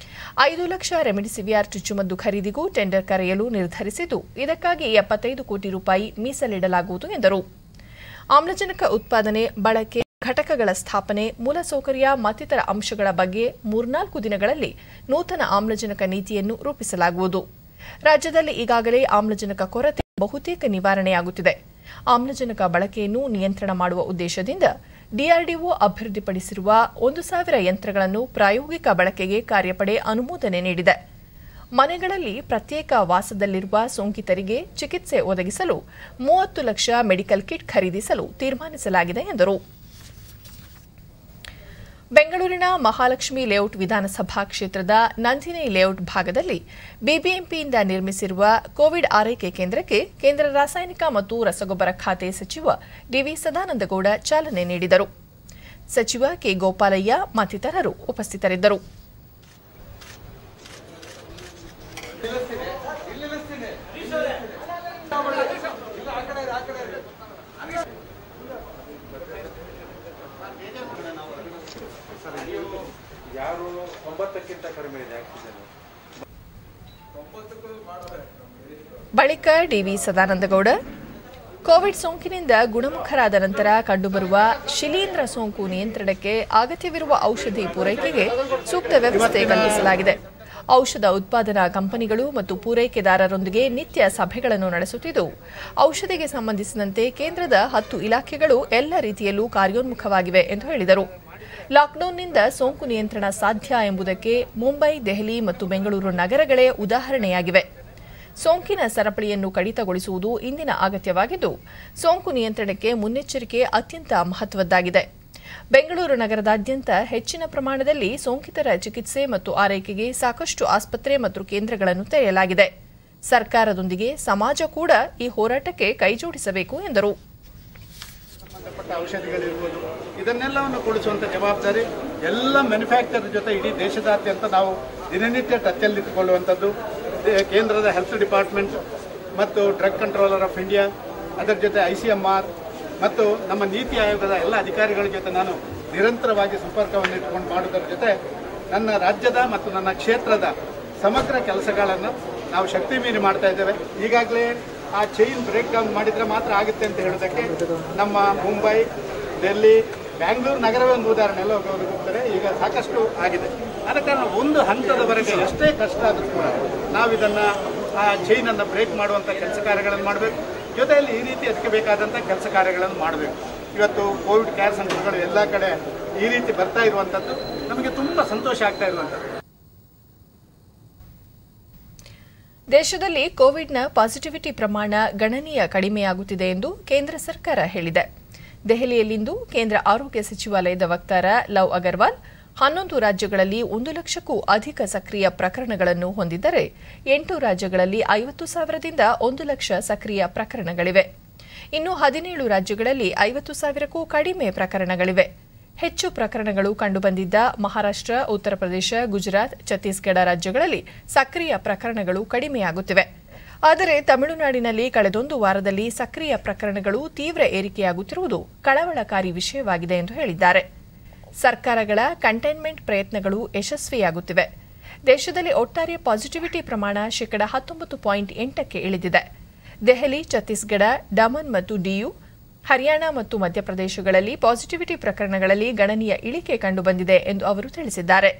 [SPEAKER 1] ಐದು ಲಕ್ಷ ರೆಮಿಡಿಸಿವಿಯರ್ ಚುಚ್ಚುಮದ್ದು ಖರೀದಿಗೂ ಟೆಂಡರ್ ಕರೆಯಲು ನಿರ್ಧರಿಸಿದ್ದು ಇದಕ್ಕಾಗಿ ಎಪ್ಪತ್ತೈದು ಕೋಟಿ ರೂಪಾಯಿ ಮೀಸಲಿಡಲಾಗುವುದು ಎಂದರು ಆಮ್ಲಜನಕ ಉತ್ಪಾದನೆ ಬಳಕೆ ಘಟಕಗಳ ಸ್ಥಾಪನೆ ಮೂಲಸೌಕರ್ಯ ಮತ್ತಿತರ ಅಂಶಗಳ ಬಗ್ಗೆ ಮೂರ್ನಾಲ್ಕು ದಿನಗಳಲ್ಲಿ ನೂತನ ಆಮ್ಲಜನಕ ನೀತಿಯನ್ನು ರೂಪಿಸಲಾಗುವುದು ರಾಜ್ಯದಲ್ಲಿ ಈಗಾಗಲೇ ಆಮ್ಲಜನಕ ಕೊರತೆ ಬಹುತೇಕ ನಿವಾರಣೆಯಾಗುತ್ತಿದೆ ಆಮ್ಲಜನಕ ಬಳಕೆಯನ್ನು ನಿಯಂತ್ರಣ ಮಾಡುವ ಉದ್ದೇಶದಿಂದ ಡಿಆರ್ಡಿಒ ಅಭಿವೃದ್ಧಿಪಡಿಸಿರುವ ಒಂದು ಸಾವಿರ ಯಂತ್ರಗಳನ್ನು ಪ್ರಾಯೋಗಿಕ ಬಳಕೆಗೆ ಕಾರ್ಯಪಡೆ ಅನುಮೋದನೆ ನೀಡಿದೆ ಮನೆಗಳಲ್ಲಿ ಪ್ರತ್ಯೇಕ ವಾಸದಲ್ಲಿರುವ ಸೋಂಕಿತರಿಗೆ ಚಿಕಿತ್ಸೆ ಒದಗಿಸಲು ಮೂವತ್ತು ಲಕ್ಷ ಮೆಡಿಕಲ್ ಕಿಟ್ ಖರೀದಿಸಲು ತೀರ್ಮಾನಿಸಲಾಗಿದೆ ಎಂದರು ಬೆಂಗಳೂರಿನ ಮಹಾಲಕ್ಷ್ಮಿ ಲೇಔಟ್ ವಿಧಾನಸಭಾ ಕ್ಷೇತ್ರದ ನಂದಿನಿ ಲೇಔಟ್ ಭಾಗದಲ್ಲಿ ಬಿಬಿಎಂಪಿಯಿಂದ ನಿರ್ಮಿಸಿರುವ ಕೋವಿಡ್ ಆರೈಕೆ ಕೇಂದ್ರಕ್ಕೆ ಕೇಂದ್ರ ರಾಸಾಯನಿಕ ಮತ್ತು ರಸಗೊಬ್ಬರ ಖಾತೆ ಸಚಿವ ಡಿವಿ ಸದಾನಂದಗೌಡ ಚಾಲನೆ ನೀಡಿದರು ಸಚಿವ ಕೆ ಗೋಪಾಲಯ್ಯ ಮತ್ತಿತರರು ಉಪಸ್ಥಿತರಿದ್ದರು
[SPEAKER 2] ಯಾರು ಒಂಬತ್ತಕ್ಕಿಂತ ಕಡಿಮೆ ಇದೆ ಆಕ್ಸಿಜನ್
[SPEAKER 1] ಬಳಿಕ ಡಿವಿ ಸದಾನಂದಗೌಡ ಕೋವಿಡ್ ಸೋಂಕಿನಿಂದ ಗುಣಮುಖರಾದ ನಂತರ ಕಂಡುಬರುವ ಶಿಲೀಂಧ್ರ ಸೋಂಕು ನಿಯಂತ್ರಣಕ್ಕೆ ಅಗತ್ಯವಿರುವ ಔಷಧಿ ಪೂರೈಕೆಗೆ ಸೂಕ್ತ ವ್ಯವಸ್ಥೆ ಕಲ್ಪಿಸಲಾಗಿದೆ ಔಷಧ ಉತ್ಪಾದನಾ ಕಂಪನಿಗಳು ಮತ್ತು ಪೂರೈಕೆದಾರರೊಂದಿಗೆ ನಿತ್ಯ ಸಭೆಗಳನ್ನು ನಡೆಸುತ್ತಿದ್ದು ಔಷಧಿಗೆ ಸಂಬಂಧಿಸಿದಂತೆ ಕೇಂದ್ರದ ಹತ್ತು ಇಲಾಖೆಗಳು ಎಲ್ಲ ರೀತಿಯಲ್ಲೂ ಕಾರ್ಯೋನ್ಮುಖವಾಗಿವೆ ಎಂದು ಹೇಳಿದರು ಲಾಕ್ಡೌನ್ನಿಂದ ಸೋಂಕು ನಿಯಂತ್ರಣ ಸಾಧ್ಯ ಎಂಬುದಕ್ಕೆ ಮುಂಬೈ ದೆಹಲಿ ಮತ್ತು ಬೆಂಗಳೂರು ನಗರಗಳೇ ಉದಾಹರಣೆಯಾಗಿವೆ ಸೋಂಕಿನ ಸರಪಳಿಯನ್ನು ಕಡಿತಗೊಳಿಸುವುದು ಇಂದಿನ ಅಗತ್ಯವಾಗಿದ್ದು ಸೋಂಕು ನಿಯಂತ್ರಣಕ್ಕೆ ಮುನ್ನೆಚ್ಚರಿಕೆ ಅತ್ಯಂತ ಮಹತ್ವದ್ದಾಗಿದೆ ಬೆಂಗಳೂರು ನಗರದಾದ್ಯಂತ ಹೆಚ್ಚಿನ ಪ್ರಮಾಣದಲ್ಲಿ ಸೋಂಕಿತರ ಚಿಕಿತ್ಸೆ ಮತ್ತು ಆರೈಕೆಗೆ ಸಾಕಷ್ಟು ಆಸ್ಪತ್ರೆ ಮತ್ತು ಕೇಂದ್ರಗಳನ್ನು ತೆರೆಯಲಾಗಿದೆ ಸರ್ಕಾರದೊಂದಿಗೆ ಸಮಾಜ ಕೂಡ ಈ ಹೋರಾಟಕ್ಕೆ ಕೈಜೋಡಿಸಬೇಕು ಎಂದರು
[SPEAKER 3] ಸಂಬಂಧಪಟ್ಟ ಔಷಧಿಗಳಿರ್ಬೋದು ಇದನ್ನೆಲ್ಲವನ್ನು ಕೊಡಿಸುವಂಥ ಜವಾಬ್ದಾರಿ ಎಲ್ಲ ಮ್ಯಾನುಫ್ಯಾಕ್ಚರ್ ಜೊತೆ ಇಡೀ ದೇಶದಾದ್ಯಂತ ನಾವು ದಿನನಿತ್ಯ ಟಚ್ಚಲ್ಲಿಟ್ಟುಕೊಳ್ಳುವಂಥದ್ದು ದೇ- ಕೇಂದ್ರದ ಹೆಲ್ತ್ ಡಿಪಾರ್ಟ್ಮೆಂಟ್ ಮತ್ತು ಡ್ರಗ್ ಕಂಟ್ರೋಲರ್ ಆಫ್ ಇಂಡಿಯಾ ಅದರ ಜೊತೆ ಐ ಸಿ ಎಮ್ ಆರ್ ಮತ್ತು ನಮ್ಮ ನೀತಿ ಆಯೋಗದ ಎಲ್ಲ ಅಧಿಕಾರಿಗಳ ಜೊತೆ ನಾನು ನಿರಂತರವಾಗಿ ಸಂಪರ್ಕವನ್ನು ಇಟ್ಕೊಂಡು ಮಾಡುವುದರ ಜೊತೆ ನನ್ನ ರಾಜ್ಯದ ಮತ್ತು ನನ್ನ ಕ್ಷೇತ್ರದ ಸಮಗ್ರ ಕೆಲಸಗಳನ್ನು ನಾವು ಶಕ್ತಿ ಮೀರಿ ಮಾಡ್ತಾ ಇದ್ದೇವೆ ಈಗಾಗಲೇ ಆ ಚೈನ್ ಬ್ರೇಕ್ ಡೌನ್ ಮಾಡಿದರೆ ಮಾತ್ರ ಆಗುತ್ತೆ ಅಂತ ಹೇಳೋದಕ್ಕೆ ನಮ್ಮ ಮುಂಬೈ ಡೆಲ್ಲಿ ಬ್ಯಾಂಗ್ಳೂರು ನಗರವೇ ಒಂದು ಉದಾಹರಣೆ ಎಲ್ಲ ಹೋಗೋರು ಹೋಗ್ತಾರೆ ಈಗ ಸಾಕಷ್ಟು ಆಗಿದೆ ಆದ ಕಾರಣ ಒಂದು ಹಂತದವರೆಗೆ ಎಷ್ಟೇ ಕಷ್ಟ ಆದರೂ ಕೂಡ ನಾವು ಇದನ್ನು ಆ ಚೈನನ್ನು ಬ್ರೇಕ್ ಮಾಡುವಂಥ ಕೆಲಸ ಕಾರ್ಯಗಳನ್ನು ಮಾಡಬೇಕು ಜೊತೆಯಲ್ಲಿ ಈ ರೀತಿ ಅದಕ್ಕೆ ಬೇಕಾದಂಥ ಕೆಲಸ ಕಾರ್ಯಗಳನ್ನು ಮಾಡಬೇಕು ಇವತ್ತು ಕೋವಿಡ್ ಕೇರ್ ಸೆಂಟರ್ಗಳು ಎಲ್ಲ ಕಡೆ ಈ ರೀತಿ ಬರ್ತಾ ಇರುವಂಥದ್ದು ನಮಗೆ ತುಂಬ ಸಂತೋಷ ಆಗ್ತಾ ಇರುವಂಥದ್ದು
[SPEAKER 1] ದೇಶದಲ್ಲಿ ಕೋವಿಡ್ನ ಪಾಸಿಟಿವಿಟಿ ಪ್ರಮಾಣ ಗಣನೀಯ ಕಡಿಮೆಯಾಗುತ್ತಿದೆ ಎಂದು ಕೇಂದ್ರ ಸರ್ಕಾರ ಹೇಳಿದೆ ದೆಹಲಿಯಲ್ಲಿಂದು ಕೇಂದ್ರ ಆರೋಗ್ಯ ಸಚಿವಾಲಯದ ವಕ್ತಾರ ಲವ್ ಅಗರ್ವಾಲ್ ಹನ್ನೊಂದು ರಾಜ್ಯಗಳಲ್ಲಿ ಒಂದು ಲಕ್ಷಕ್ಕೂ ಅಧಿಕ ಸಕ್ರಿಯ ಪ್ರಕರಣಗಳನ್ನು ಹೊಂದಿದ್ದರೆ ಎಂಟು ರಾಜ್ಯಗಳಲ್ಲಿ ಐವತ್ತು ಸಾವಿರದಿಂದ ಒಂದು ಲಕ್ಷ ಸಕ್ರಿಯ ಪ್ರಕರಣಗಳಿವೆ ಇನ್ನು ಹದಿನೇಳು ರಾಜ್ಯಗಳಲ್ಲಿ ಐವತ್ತು ಸಾವಿರಕ್ಕೂ ಕಡಿಮೆ ಪ್ರಕರಣಗಳಿವೆ ಹೆಚ್ಚು ಪ್ರಕರಣಗಳು ಕಂಡುಬಂದಿದ್ದ ಮಹಾರಾಷ್ಟ್ರ ಉತ್ತರ ಪ್ರದೇಶ ಗುಜರಾತ್ ಛತ್ತೀಸ್ಗಢ ರಾಜ್ಯಗಳಲ್ಲಿ ಸಕ್ರಿಯ ಪ್ರಕರಣಗಳು ಕಡಿಮೆಯಾಗುತ್ತಿವೆ ಆದರೆ ತಮಿಳುನಾಡಿನಲ್ಲಿ ಕಳೆದೊಂದು ವಾರದಲ್ಲಿ ಸಕ್ರಿಯ ಪ್ರಕರಣಗಳು ತೀವ್ರ ಏರಿಕೆಯಾಗುತ್ತಿರುವುದು ಕಳವಳಕಾರಿ ವಿಷಯವಾಗಿದೆ ಎಂದು ಹೇಳಿದ್ದಾರೆ ಸರ್ಕಾರಗಳ ಕಂಟೈನ್ಮೆಂಟ್ ಪ್ರಯತ್ನಗಳು ಯಶಸ್ವಿಯಾಗುತ್ತಿವೆ ದೇಶದಲ್ಲಿ ಒಟ್ಟಾರೆ ಪಾಸಿಟಿವಿಟಿ ಪ್ರಮಾಣ ಶೇಕಡ ಹತ್ತೊಂಬತ್ತು ಪಾಯಿಂಟ್ ಎಂಟಕ್ಕೆ ಇಳಿದಿದೆ ದೆಹಲಿ ಛತ್ತೀಸ್ಗಢ ಡಮನ್ ಮತ್ತು ಡಿಯು ಹರಿಯಾಣ ಮತ್ತು ಮಧ್ಯಪ್ರದೇಶಗಳಲ್ಲಿ ಪಾಸಿಟಿವಿಟಿ ಪ್ರಕರಣಗಳಲ್ಲಿ ಗಣನೀಯ ಇಳಿಕೆ ಕಂಡುಬಂದಿದೆ ಎಂದು ಅವರು ತಿಳಿಸಿದ್ದಾರೆ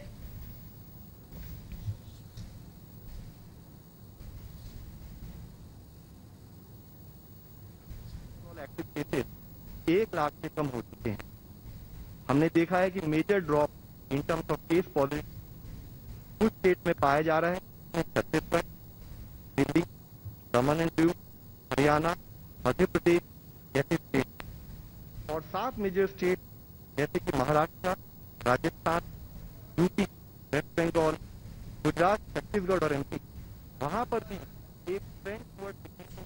[SPEAKER 4] एक्टिव केसेस एक लाख से कम हो चुके हैं हमने देखा है कि major drop in terms of case positive कुछ स्टेट में पाए जा रहे हैं छत्तीसगढ़ दिल्ली दमन एंड दीव हरियाणा मध्य प्रदेश जैसे स्टेट और सात मेजर स्टेट जैसे कि महाराष्ट्र राजस्थान यूपी वेस्ट बंगाल गुजरात छत्तीसगढ़ और एमपी वहां पर भी एक ट्रेंड टुवर्ड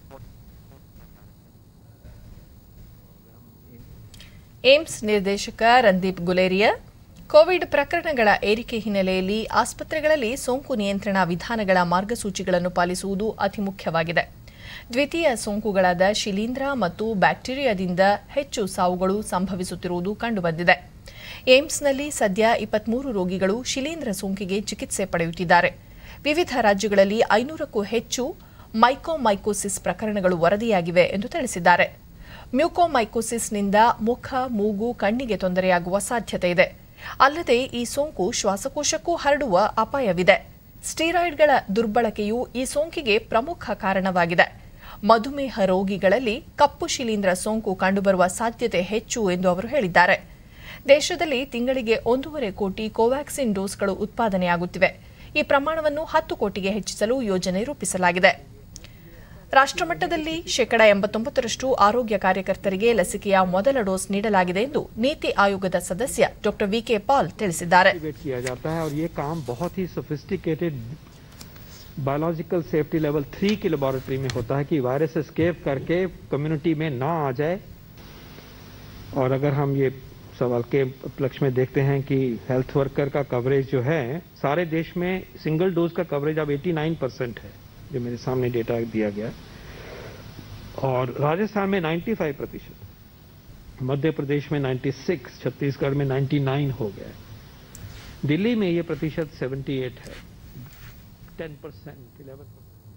[SPEAKER 1] ಏಮ್ಸ್ ನಿರ್ದೇಶಕ ರಂದೀಪ್ ಗುಲೇರಿಯಾ ಕೋವಿಡ್ ಪ್ರಕರಣಗಳ ಏರಿಕೆ ಹಿನ್ನೆಲೆಯಲ್ಲಿ ಆಸ್ಪತ್ರೆಗಳಲ್ಲಿ ಸೋಂಕು ನಿಯಂತ್ರಣ ವಿಧಾನಗಳ ಮಾರ್ಗಸೂಚಿಗಳನ್ನು ಪಾಲಿಸುವುದು ಅತಿ ಮುಖ್ಯವಾಗಿದೆ ದ್ವಿತೀಯ ಸೋಂಕುಗಳಾದ ಶಿಲೀಂಧ್ರ ಮತ್ತು ಬ್ಯಾಕ್ಟೀರಿಯಾದಿಂದ ಹೆಚ್ಚು ಸಾವುಗಳು ಸಂಭವಿಸುತ್ತಿರುವುದು ಕಂಡುಬಂದಿದೆ ಏಮ್ಸ್ನಲ್ಲಿ ಸದ್ಯ ಇಪ್ಪತ್ಮೂರು ರೋಗಿಗಳು ಶಿಲೀಂಧ್ರ ಸೋಂಕಿಗೆ ಚಿಕಿತ್ಸೆ ಪಡೆಯುತ್ತಿದ್ದಾರೆ ವಿವಿಧ ರಾಜ್ಯಗಳಲ್ಲಿ ಐನೂರಕ್ಕೂ ಹೆಚ್ಚು ಮೈಕೋಮೈಕೋಸಿಸ್ ಪ್ರಕರಣಗಳು ವರದಿಯಾಗಿವೆ ಎಂದು ತಿಳಿಸಿದ್ದಾರೆ ಮ್ಯೂಕೋಮೈಕೋಸಿಸ್ನಿಂದ ಮುಖ ಮೂಗು ಕಣ್ಣಿಗೆ ತೊಂದರೆಯಾಗುವ ಸಾಧ್ಯತೆ ಇದೆ ಅಲ್ಲದೆ ಈ ಸೋಂಕು ಶ್ವಾಸಕೋಶಕ್ಕೂ ಹರಡುವ ಅಪಾಯವಿದೆ ಸ್ಟೀರಾಯ್ಡ್ಗಳ ದುರ್ಬಳಕೆಯು ಈ ಸೋಂಕಿಗೆ ಪ್ರಮುಖ ಕಾರಣವಾಗಿದೆ ಮಧುಮೇಹ ರೋಗಿಗಳಲ್ಲಿ ಕಪ್ಪು ಶಿಲೀಂಧ್ರ ಸೋಂಕು ಕಂಡುಬರುವ ಸಾಧ್ಯತೆ ಹೆಚ್ಚು ಎಂದು ಅವರು ಹೇಳಿದ್ದಾರೆ ದೇಶದಲ್ಲಿ ತಿಂಗಳಿಗೆ ಒಂದೂವರೆ ಕೋಟಿ ಕೋವ್ಯಾಕ್ಸಿನ್ ಡೋಸ್ಗಳು ಉತ್ಪಾದನೆಯಾಗುತ್ತಿವೆ ಈ ಪ್ರಮಾಣವನ್ನು ಹತ್ತು ಕೋಟಿಗೆ ಹೆಚ್ಚಿಸಲು ಯೋಜನೆ ರೂಪಿಸಲಾಗಿದೆ ರಾಷ್ಟ್ರಮಟ್ಟದಲ್ಲಿ ಶೇಕಡ ಎಂಬತ್ತೊಂಬತ್ತರಷ್ಟು ಆರೋಗ್ಯ ಕಾರ್ಯಕರ್ತರಿಗೆ ಲಸಿಕೆಯ ಮೊದಲ ಡೋಸ್ ನೀಡಲಾಗಿದೆ ಎಂದು ನೀತಿ ಆಯೋಗದ ಸದಸ್ಯ ಡಾ ವಿಕೆ ಪಾಲ್ ತಿಳಿಸಿದ್ದಾರೆ
[SPEAKER 5] एक्टिवेट किया जाता है और ये काम बहुत ही sophisticated biological safety level three की लेबोरेटरी में होता है कि वायरस स्केप करके कम्युनिटी में ना आ जाए और अगर हम ये सवाल के उपलक्ष्य में देखते हैं कि हेल्थ वर्कर का कवरेज जो है सारे देश में सिंगल डोज का कवरेज अब 89 परसेंट है जो मेरे सामने डेटा दिया गया और राजस्थान में 95 प्रतिशत मध्य प्रदेश में 96 छत्तीसगढ़ में 99 हो गया है दिल्ली में ये प्रतिशत 78 है 10 परसेंट इलेवन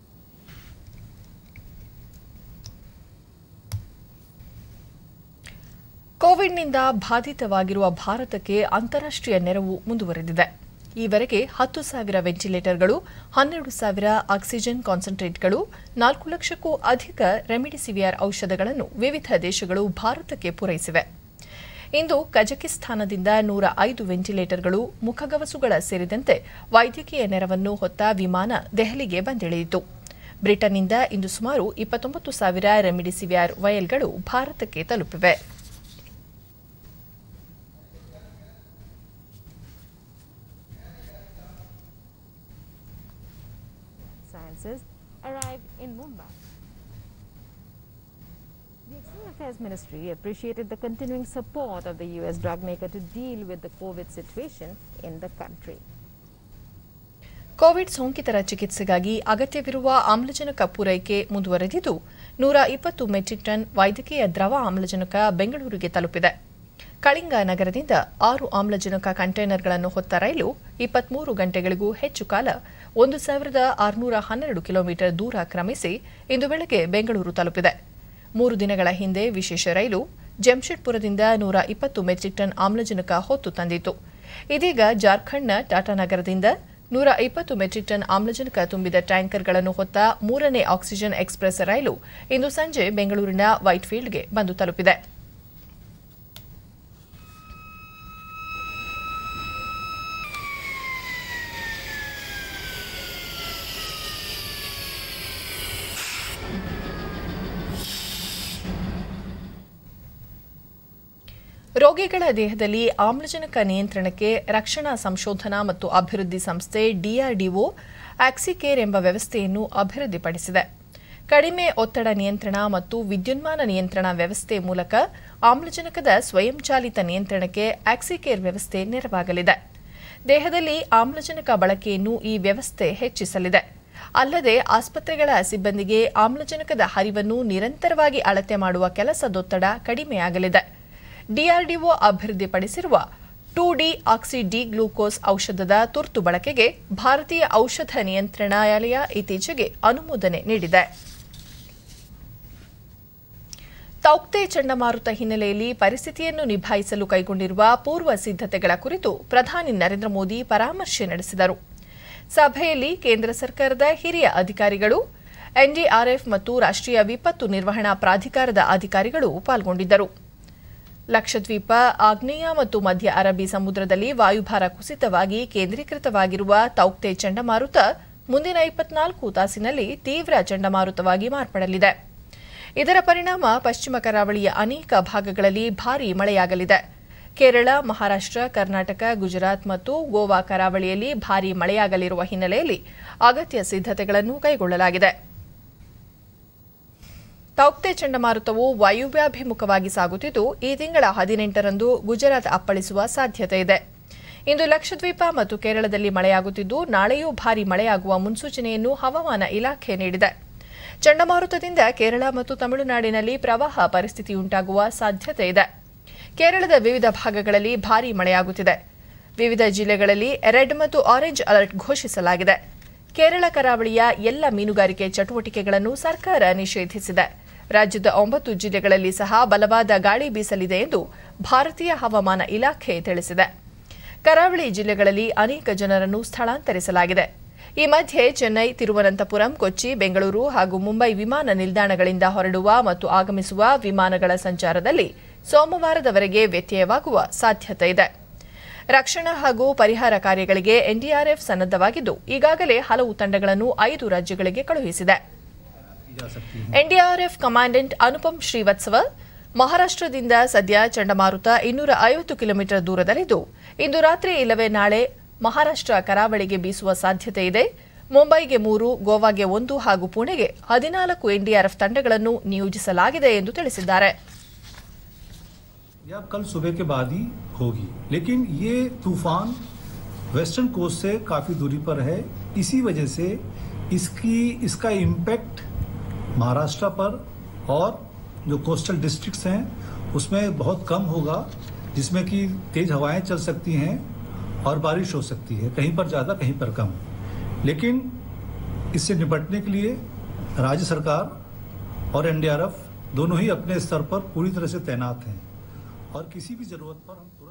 [SPEAKER 1] ಕೋವಿಡ್ನಿಂದ ಬಾಧಿತವಾಗಿರುವ ಭಾರತಕ್ಕೆ ಅಂತಾರಾಷ್ಟ್ರೀಯ ನೆರವು ಮುಂದುವರೆದಿದೆ ಈವರೆಗೆ ಹತ್ತು ಸಾವಿರ ವೆಂಟಿಲೇಟರ್ಗಳು ಹನ್ನೆರಡು ಸಾವಿರ ಆಕ್ಸಿಜನ್ ಕಾನ್ಸಂಟ್ರೇಟ್ಗಳು ನಾಲ್ಕು ಲಕ್ಷಕ್ಕೂ ಅಧಿಕ ರೆಮಿಡಿಸಿವಿಯರ್ ಔಷಧಗಳನ್ನು ವಿವಿಧ ದೇಶಗಳು ಭಾರತಕ್ಕೆ ಪೂರೈಸಿವೆ ಇಂದು ಕಜಕಿಸ್ತಾನದಿಂದ ನೂರ ಐದು ವೆಂಟಿಲೇಟರ್ಗಳು ಮುಖಗವಸುಗಳ ಸೇರಿದಂತೆ ವೈದ್ಯಕೀಯ ನೆರವನ್ನು ಹೊತ್ತ ವಿಮಾನ ದೆಹಲಿಗೆ ಬಂದಿಳಿಯಿತು ಬ್ರಿಟನ್ನಿಂದ ಇಂದು ಸುಮಾರು ಇಪ್ಪತ್ತೊಂಬತ್ತು ಸಾವಿರ ರೆಮಿಡಿಸಿವಿಯರ್ ವಯಲ್ಗಳು ಭಾರತಕ್ಕೆ ತಲುಪಿವೆ
[SPEAKER 6] Sciences arrived in Mumbai. The External Affairs Ministry appreciated the continuing support of the US drug maker to deal with the COVID situation in the country.
[SPEAKER 1] Covid ಸೋಂಕಿತರ ಚಿಕಿತ್ಸೆಗಾಗಿ ಅಗತ್ಯವಿರುವ ಆಮ್ಲಜನಕ ಪೂರೈಕೆ ಮುಂದುವರೆದಿದ್ದು ನೂರ ಇಪ್ಪತ್ತು ಮೆಟ್ರಿಕ್ ಟನ್ ವೈದ್ಯಕೀಯ ದ್ರವ ಆಮ್ಲಜನಕ ಬೆಂಗಳೂರಿಗೆ ತಲುಪಿದೆ ಕಳಿಂಗ ನಗರದಿಂದ ಆರು ಆಮ್ಲಜನಕ ಕಂಟೈನರ್ಗಳನ್ನು ಹೊತ್ತ ರೈಲು ಇಪ್ಪತ್ಮೂರು ಗಂಟೆಗಳಿಗೂ ಹೆಚ್ಚು ಕಾಲ ಒಂದು ಸಾವಿರದ ಆರುನೂರ ಹನ್ನೆರಡು ಕಿಲೋಮೀಟರ್ ದೂರ ಕ್ರಮಿಸಿ ಇಂದು ಬೆಳಗ್ಗೆ ಬೆಂಗಳೂರು ತಲುಪಿದೆ ಮೂರು ದಿನಗಳ ಹಿಂದೆ ವಿಶೇಷ ರೈಲು ಜಮ್ಶೆಡ್ಪುರದಿಂದ ನೂರ ಇಪ್ಪತ್ತು ಮೆಟ್ರಿಕ್ ಟನ್ ಆಮ್ಲಜನಕ ಹೊತ್ತು ತಂದಿತ್ತು ಇದೀಗ ಜಾರ್ಖಂಡ್ನ ಟಾಟಾನಗರದಿಂದ ನೂರ ಇಪ್ಪತ್ತು ಮೆಟ್ರಿಕ್ ಟನ್ ಆಮ್ಲಜನಕ ತುಂಬಿದ ಟ್ಯಾಂಕರ್ಗಳನ್ನು ಹೊತ್ತ ಮೂರನೇ ಆಕ್ಸಿಜನ್ ಎಕ್ಸ್ಪ್ರೆಸ್ ರೈಲು ಇಂದು ಸಂಜೆ ಬೆಂಗಳೂರಿನ ವೈಟ್ಫೀಲ್ಡ್ಗೆ ಬಂದು ತಲುಪಿದೆ ರೋಗಿಗಳ ದೇಹದಲ್ಲಿ ಆಮ್ಲಜನಕ ನಿಯಂತ್ರಣಕ್ಕೆ ರಕ್ಷಣಾ ಸಂಶೋಧನಾ ಮತ್ತು ಅಭಿವೃದ್ಧಿ ಸಂಸ್ಥೆ ಡಿಆರ್ಡಿಒ ಆಕ್ಸಿಕೇರ್ ಎಂಬ ವ್ಯವಸ್ಥೆಯನ್ನು ಅಭಿವೃದ್ಧಿಪಡಿಸಿದೆ ಕಡಿಮೆ ಒತ್ತಡ ನಿಯಂತ್ರಣ ಮತ್ತು ವಿದ್ಯುನ್ಮಾನ ನಿಯಂತ್ರಣ ವ್ಯವಸ್ಥೆ ಮೂಲಕ ಆಮ್ಲಜನಕದ ಸ್ವಯಂಚಾಲಿತ ನಿಯಂತ್ರಣಕ್ಕೆ ಆಕ್ಸಿಕೇರ್ ವ್ಯವಸ್ಥೆ ನೆರವಾಗಲಿದೆ ದೇಹದಲ್ಲಿ ಆಮ್ಲಜನಕ ಬಳಕೆಯನ್ನು ಈ ವ್ಯವಸ್ಥೆ ಹೆಚ್ಚಿಸಲಿದೆ ಅಲ್ಲದೆ ಆಸ್ಪತ್ರೆಗಳ ಸಿಬ್ಬಂದಿಗೆ ಆಮ್ಲಜನಕದ ಹರಿವನ್ನು ನಿರಂತರವಾಗಿ ಅಳತೆ ಮಾಡುವ ಕೆಲಸದೊತ್ತಡ ಕಡಿಮೆಯಾಗಲಿದೆ ಡಿಆರ್ಡಿಒ ಅಭಿವೃದ್ಧಿಪಡಿಸಿರುವ two deoxy D glucose ಔಷಧದ ತುರ್ತು ಬಳಕೆಗೆ ಭಾರತೀಯ ಔಷಧ ನಿಯಂತ್ರಣಾಲಯ ಇತ್ತೀಚೆಗೆ ಅನುಮೋದನೆ ನೀಡಿದೆ ತೌಕ್ತೆ ಚಂಡಮಾರುತ ಹಿನ್ನೆಲೆಯಲ್ಲಿ ಪರಿಸ್ಥಿತಿಯನ್ನು ನಿಭಾಯಿಸಲು ಕೈಗೊಂಡಿರುವ ಪೂರ್ವ ಸಿದ್ಧತೆಗಳ ಕುರಿತು ಪ್ರಧಾನಿ ನರೇಂದ್ರ ಮೋದಿ ಪರಾಮರ್ಶೆ ನಡೆಸಿದರು ಸಭೆಯಲ್ಲಿ ಕೇಂದ್ರ ಸರ್ಕಾರದ ಹಿರಿಯ ಅಧಿಕಾರಿಗಳು ಎನ್ಡಿಆರ್ಎಫ್ ಮತ್ತು ರಾಷ್ಟ್ರೀಯ ವಿಪತ್ತು ನಿರ್ವಹಣಾ ಪ್ರಾಧಿಕಾರದ ಅಧಿಕಾರಿಗಳು ಪಾಲ್ಗೊಂಡಿದ್ದರು ಲಕ್ಷದ್ವೀಪ ಆಗ್ನೇಯ ಮತ್ತು ಮಧ್ಯ ಅರಬ್ಬಿ ಸಮುದ್ರದಲ್ಲಿ ವಾಯುಭಾರ ಕುಸಿತವಾಗಿ ಕೇಂದ್ರೀಕೃತವಾಗಿರುವ ತೌಕ್ತೆ ಚಂಡಮಾರುತ ಮುಂದಿನ ಇಪ್ಪತ್ನಾಲ್ಕು ತಾಸಿನಲ್ಲಿ ತೀವ್ರ ಚಂಡಮಾರುತವಾಗಿ ಮಾರ್ಪಡಲಿದೆ ಇದರ ಪರಿಣಾಮ ಪಶ್ಚಿಮ ಕರಾವಳಿಯ ಅನೇಕ ಭಾಗಗಳಲ್ಲಿ ಭಾರೀ ಮಳೆಯಾಗಲಿದೆ ಕೇರಳ ಮಹಾರಾಷ್ಟ್ರ ಕರ್ನಾಟಕ ಗುಜರಾತ್ ಮತ್ತು ಗೋವಾ ಕರಾವಳಿಯಲ್ಲಿ ಭಾರೀ ಮಳೆಯಾಗಲಿರುವ ಹಿನ್ನೆಲೆಯಲ್ಲಿ ಅಗತ್ಯ ಸಿದ್ಧತೆಗಳನ್ನು ಕೈಗೊಳ್ಳಲಾಗಿದೆ ತೌಕ್ತೆ ಚಂಡಮಾರುತವು ವಾಯುವ್ಯಾಭಿಮುಖವಾಗಿ ಸಾಗುತ್ತಿದ್ದು ಈ ತಿಂಗಳ ಹದಿನೆಂಟರಂದು ಗುಜರಾತ್ ಅಪ್ಪಳಿಸುವ ಸಾಧ್ಯತೆ ಇದೆ ಇಂದು ಲಕ್ಷದ್ವೀಪ ಮತ್ತು ಕೇರಳದಲ್ಲಿ ಮಳೆಯಾಗುತ್ತಿದ್ದು ನಾಳೆಯೂ ಭಾರೀ ಮಳೆಯಾಗುವ ಮುನ್ಸೂಚನೆಯನ್ನು ಹವಾಮಾನ ಇಲಾಖೆ ನೀಡಿದೆ ಚಂಡಮಾರುತದಿಂದ ಕೇರಳ ಮತ್ತು ತಮಿಳುನಾಡಿನಲ್ಲಿ ಪ್ರವಾಹ ಪರಿಸ್ಥಿತಿಯುಂಟಾಗುವ ಸಾಧ್ಯತೆ ಇದೆ ಕೇರಳದ ವಿವಿಧ ಭಾಗಗಳಲ್ಲಿ ಭಾರೀ ಮಳೆಯಾಗುತ್ತಿದೆ ವಿವಿಧ ಜಿಲ್ಲೆಗಳಲ್ಲಿ ರೆಡ್ ಮತ್ತು ಆರೆಂಜ್ ಅಲರ್ಟ್ ಘೋಷಿಸಲಾಗಿದೆ ಕೇರಳ ಕರಾವಳಿಯ ಎಲ್ಲ ಮೀನುಗಾರಿಕೆ ಚಟುವಟಿಕೆಗಳನ್ನು ಸರ್ಕಾರ ನಿಷೇಧಿಸಿದೆ ರಾಜ್ಯದ ಒಂಬತ್ತು ಜಿಲ್ಲೆಗಳಲ್ಲಿ ಸಹ ಬಲವಾದ ಗಾಳಿ ಬೀಸಲಿದೆ ಎಂದು ಭಾರತೀಯ ಹವಾಮಾನ ಇಲಾಖೆ ತಿಳಿಸಿದೆ ಕರಾವಳಿ ಜಿಲ್ಲೆಗಳಲ್ಲಿ ಅನೇಕ ಜನರನ್ನು ಸ್ಥಳಾಂತರಿಸಲಾಗಿದೆ ಈ ಮಧ್ಯೆ ಚೆನ್ನೈ ತಿರುವನಂತಪುರಂ ಕೊಚ್ಚಿ ಬೆಂಗಳೂರು ಹಾಗೂ ಮುಂಬೈ ವಿಮಾನ ನಿಲ್ದಾಣಗಳಿಂದ ಹೊರಡುವ ಮತ್ತು ಆಗಮಿಸುವ ವಿಮಾನಗಳ ಸಂಚಾರದಲ್ಲಿ ಸೋಮವಾರದವರೆಗೆ ವ್ಯತ್ಯಯವಾಗುವ ಸಾಧ್ಯತೆ ಇದೆ ರಕ್ಷಣಾ ಹಾಗೂ ಪರಿಹಾರ ಕಾರ್ಯಗಳಿಗೆ ಎನ್ಡಿಆರ್ಎಫ್ ಸನ್ನದ್ದವಾಗಿದ್ದು ಈಗಾಗಲೇ ಹಲವು ತಂಡಗಳನ್ನು ಐದು ರಾಜ್ಯಗಳಿಗೆ ಕಳುಹಿಸಿದೆ ಎನ್ಡಿಆರ್ಎಫ್ ಕಮಾಂಡೆಂಟ್ ಅನುಪಮ್ ಶ್ರೀವತ್ಸವ ಮಹಾರಾಷ್ಟ್ರದಿಂದ ಸದ್ಯ ಚಂಡಮಾರುತ ಇನ್ನೂರ ಐವತ್ತು ಕಿಲೋಮೀಟರ್ ದೂರದಲ್ಲಿದ್ದು ಇಂದು ರಾತ್ರಿ ಇಲ್ಲವೇ ನಾಳೆ ಮಹಾರಾಷ್ಟ್ರ ಕರಾವಳಿಗೆ ಬೀಸುವ ಸಾಧ್ಯತೆ ಇದೆ ಮುಂಬೈಗೆ ಮೂರು ಗೋವಾಗೆ ಒಂದು ಹಾಗೂ ಪುಣೆಗೆ ಹದಿನಾಲ್ಕು ಎನ್ಡಿಆರ್ಎಫ್ ತಂಡಗಳನ್ನು ನಿಯೋಜಿಸಲಾಗಿದೆ ಎಂದು ತಿಳಿಸಿದ್ದಾರೆ
[SPEAKER 7] ये अब कल सुबह के बाद ही होगी लेकिन ये तूफान वेस्टर्न कोस्ट से काफ़ी दूरी पर है इसी वजह से इसकी इसका इम्पैक्ट महाराष्ट्र पर और जो कोस्टल डिस्ट्रिक्ट्स हैं उसमें बहुत कम होगा जिसमें कि तेज हवाएं चल सकती हैं और बारिश हो सकती है कहीं पर ज़्यादा कहीं पर कम लेकिन इससे निपटने के लिए राज्य सरकार और एनडीआरएफ दोनों ही अपने स्तर पर पूरी तरह से तैनात हैं और किसी भी जरूरत पर हम तुरंत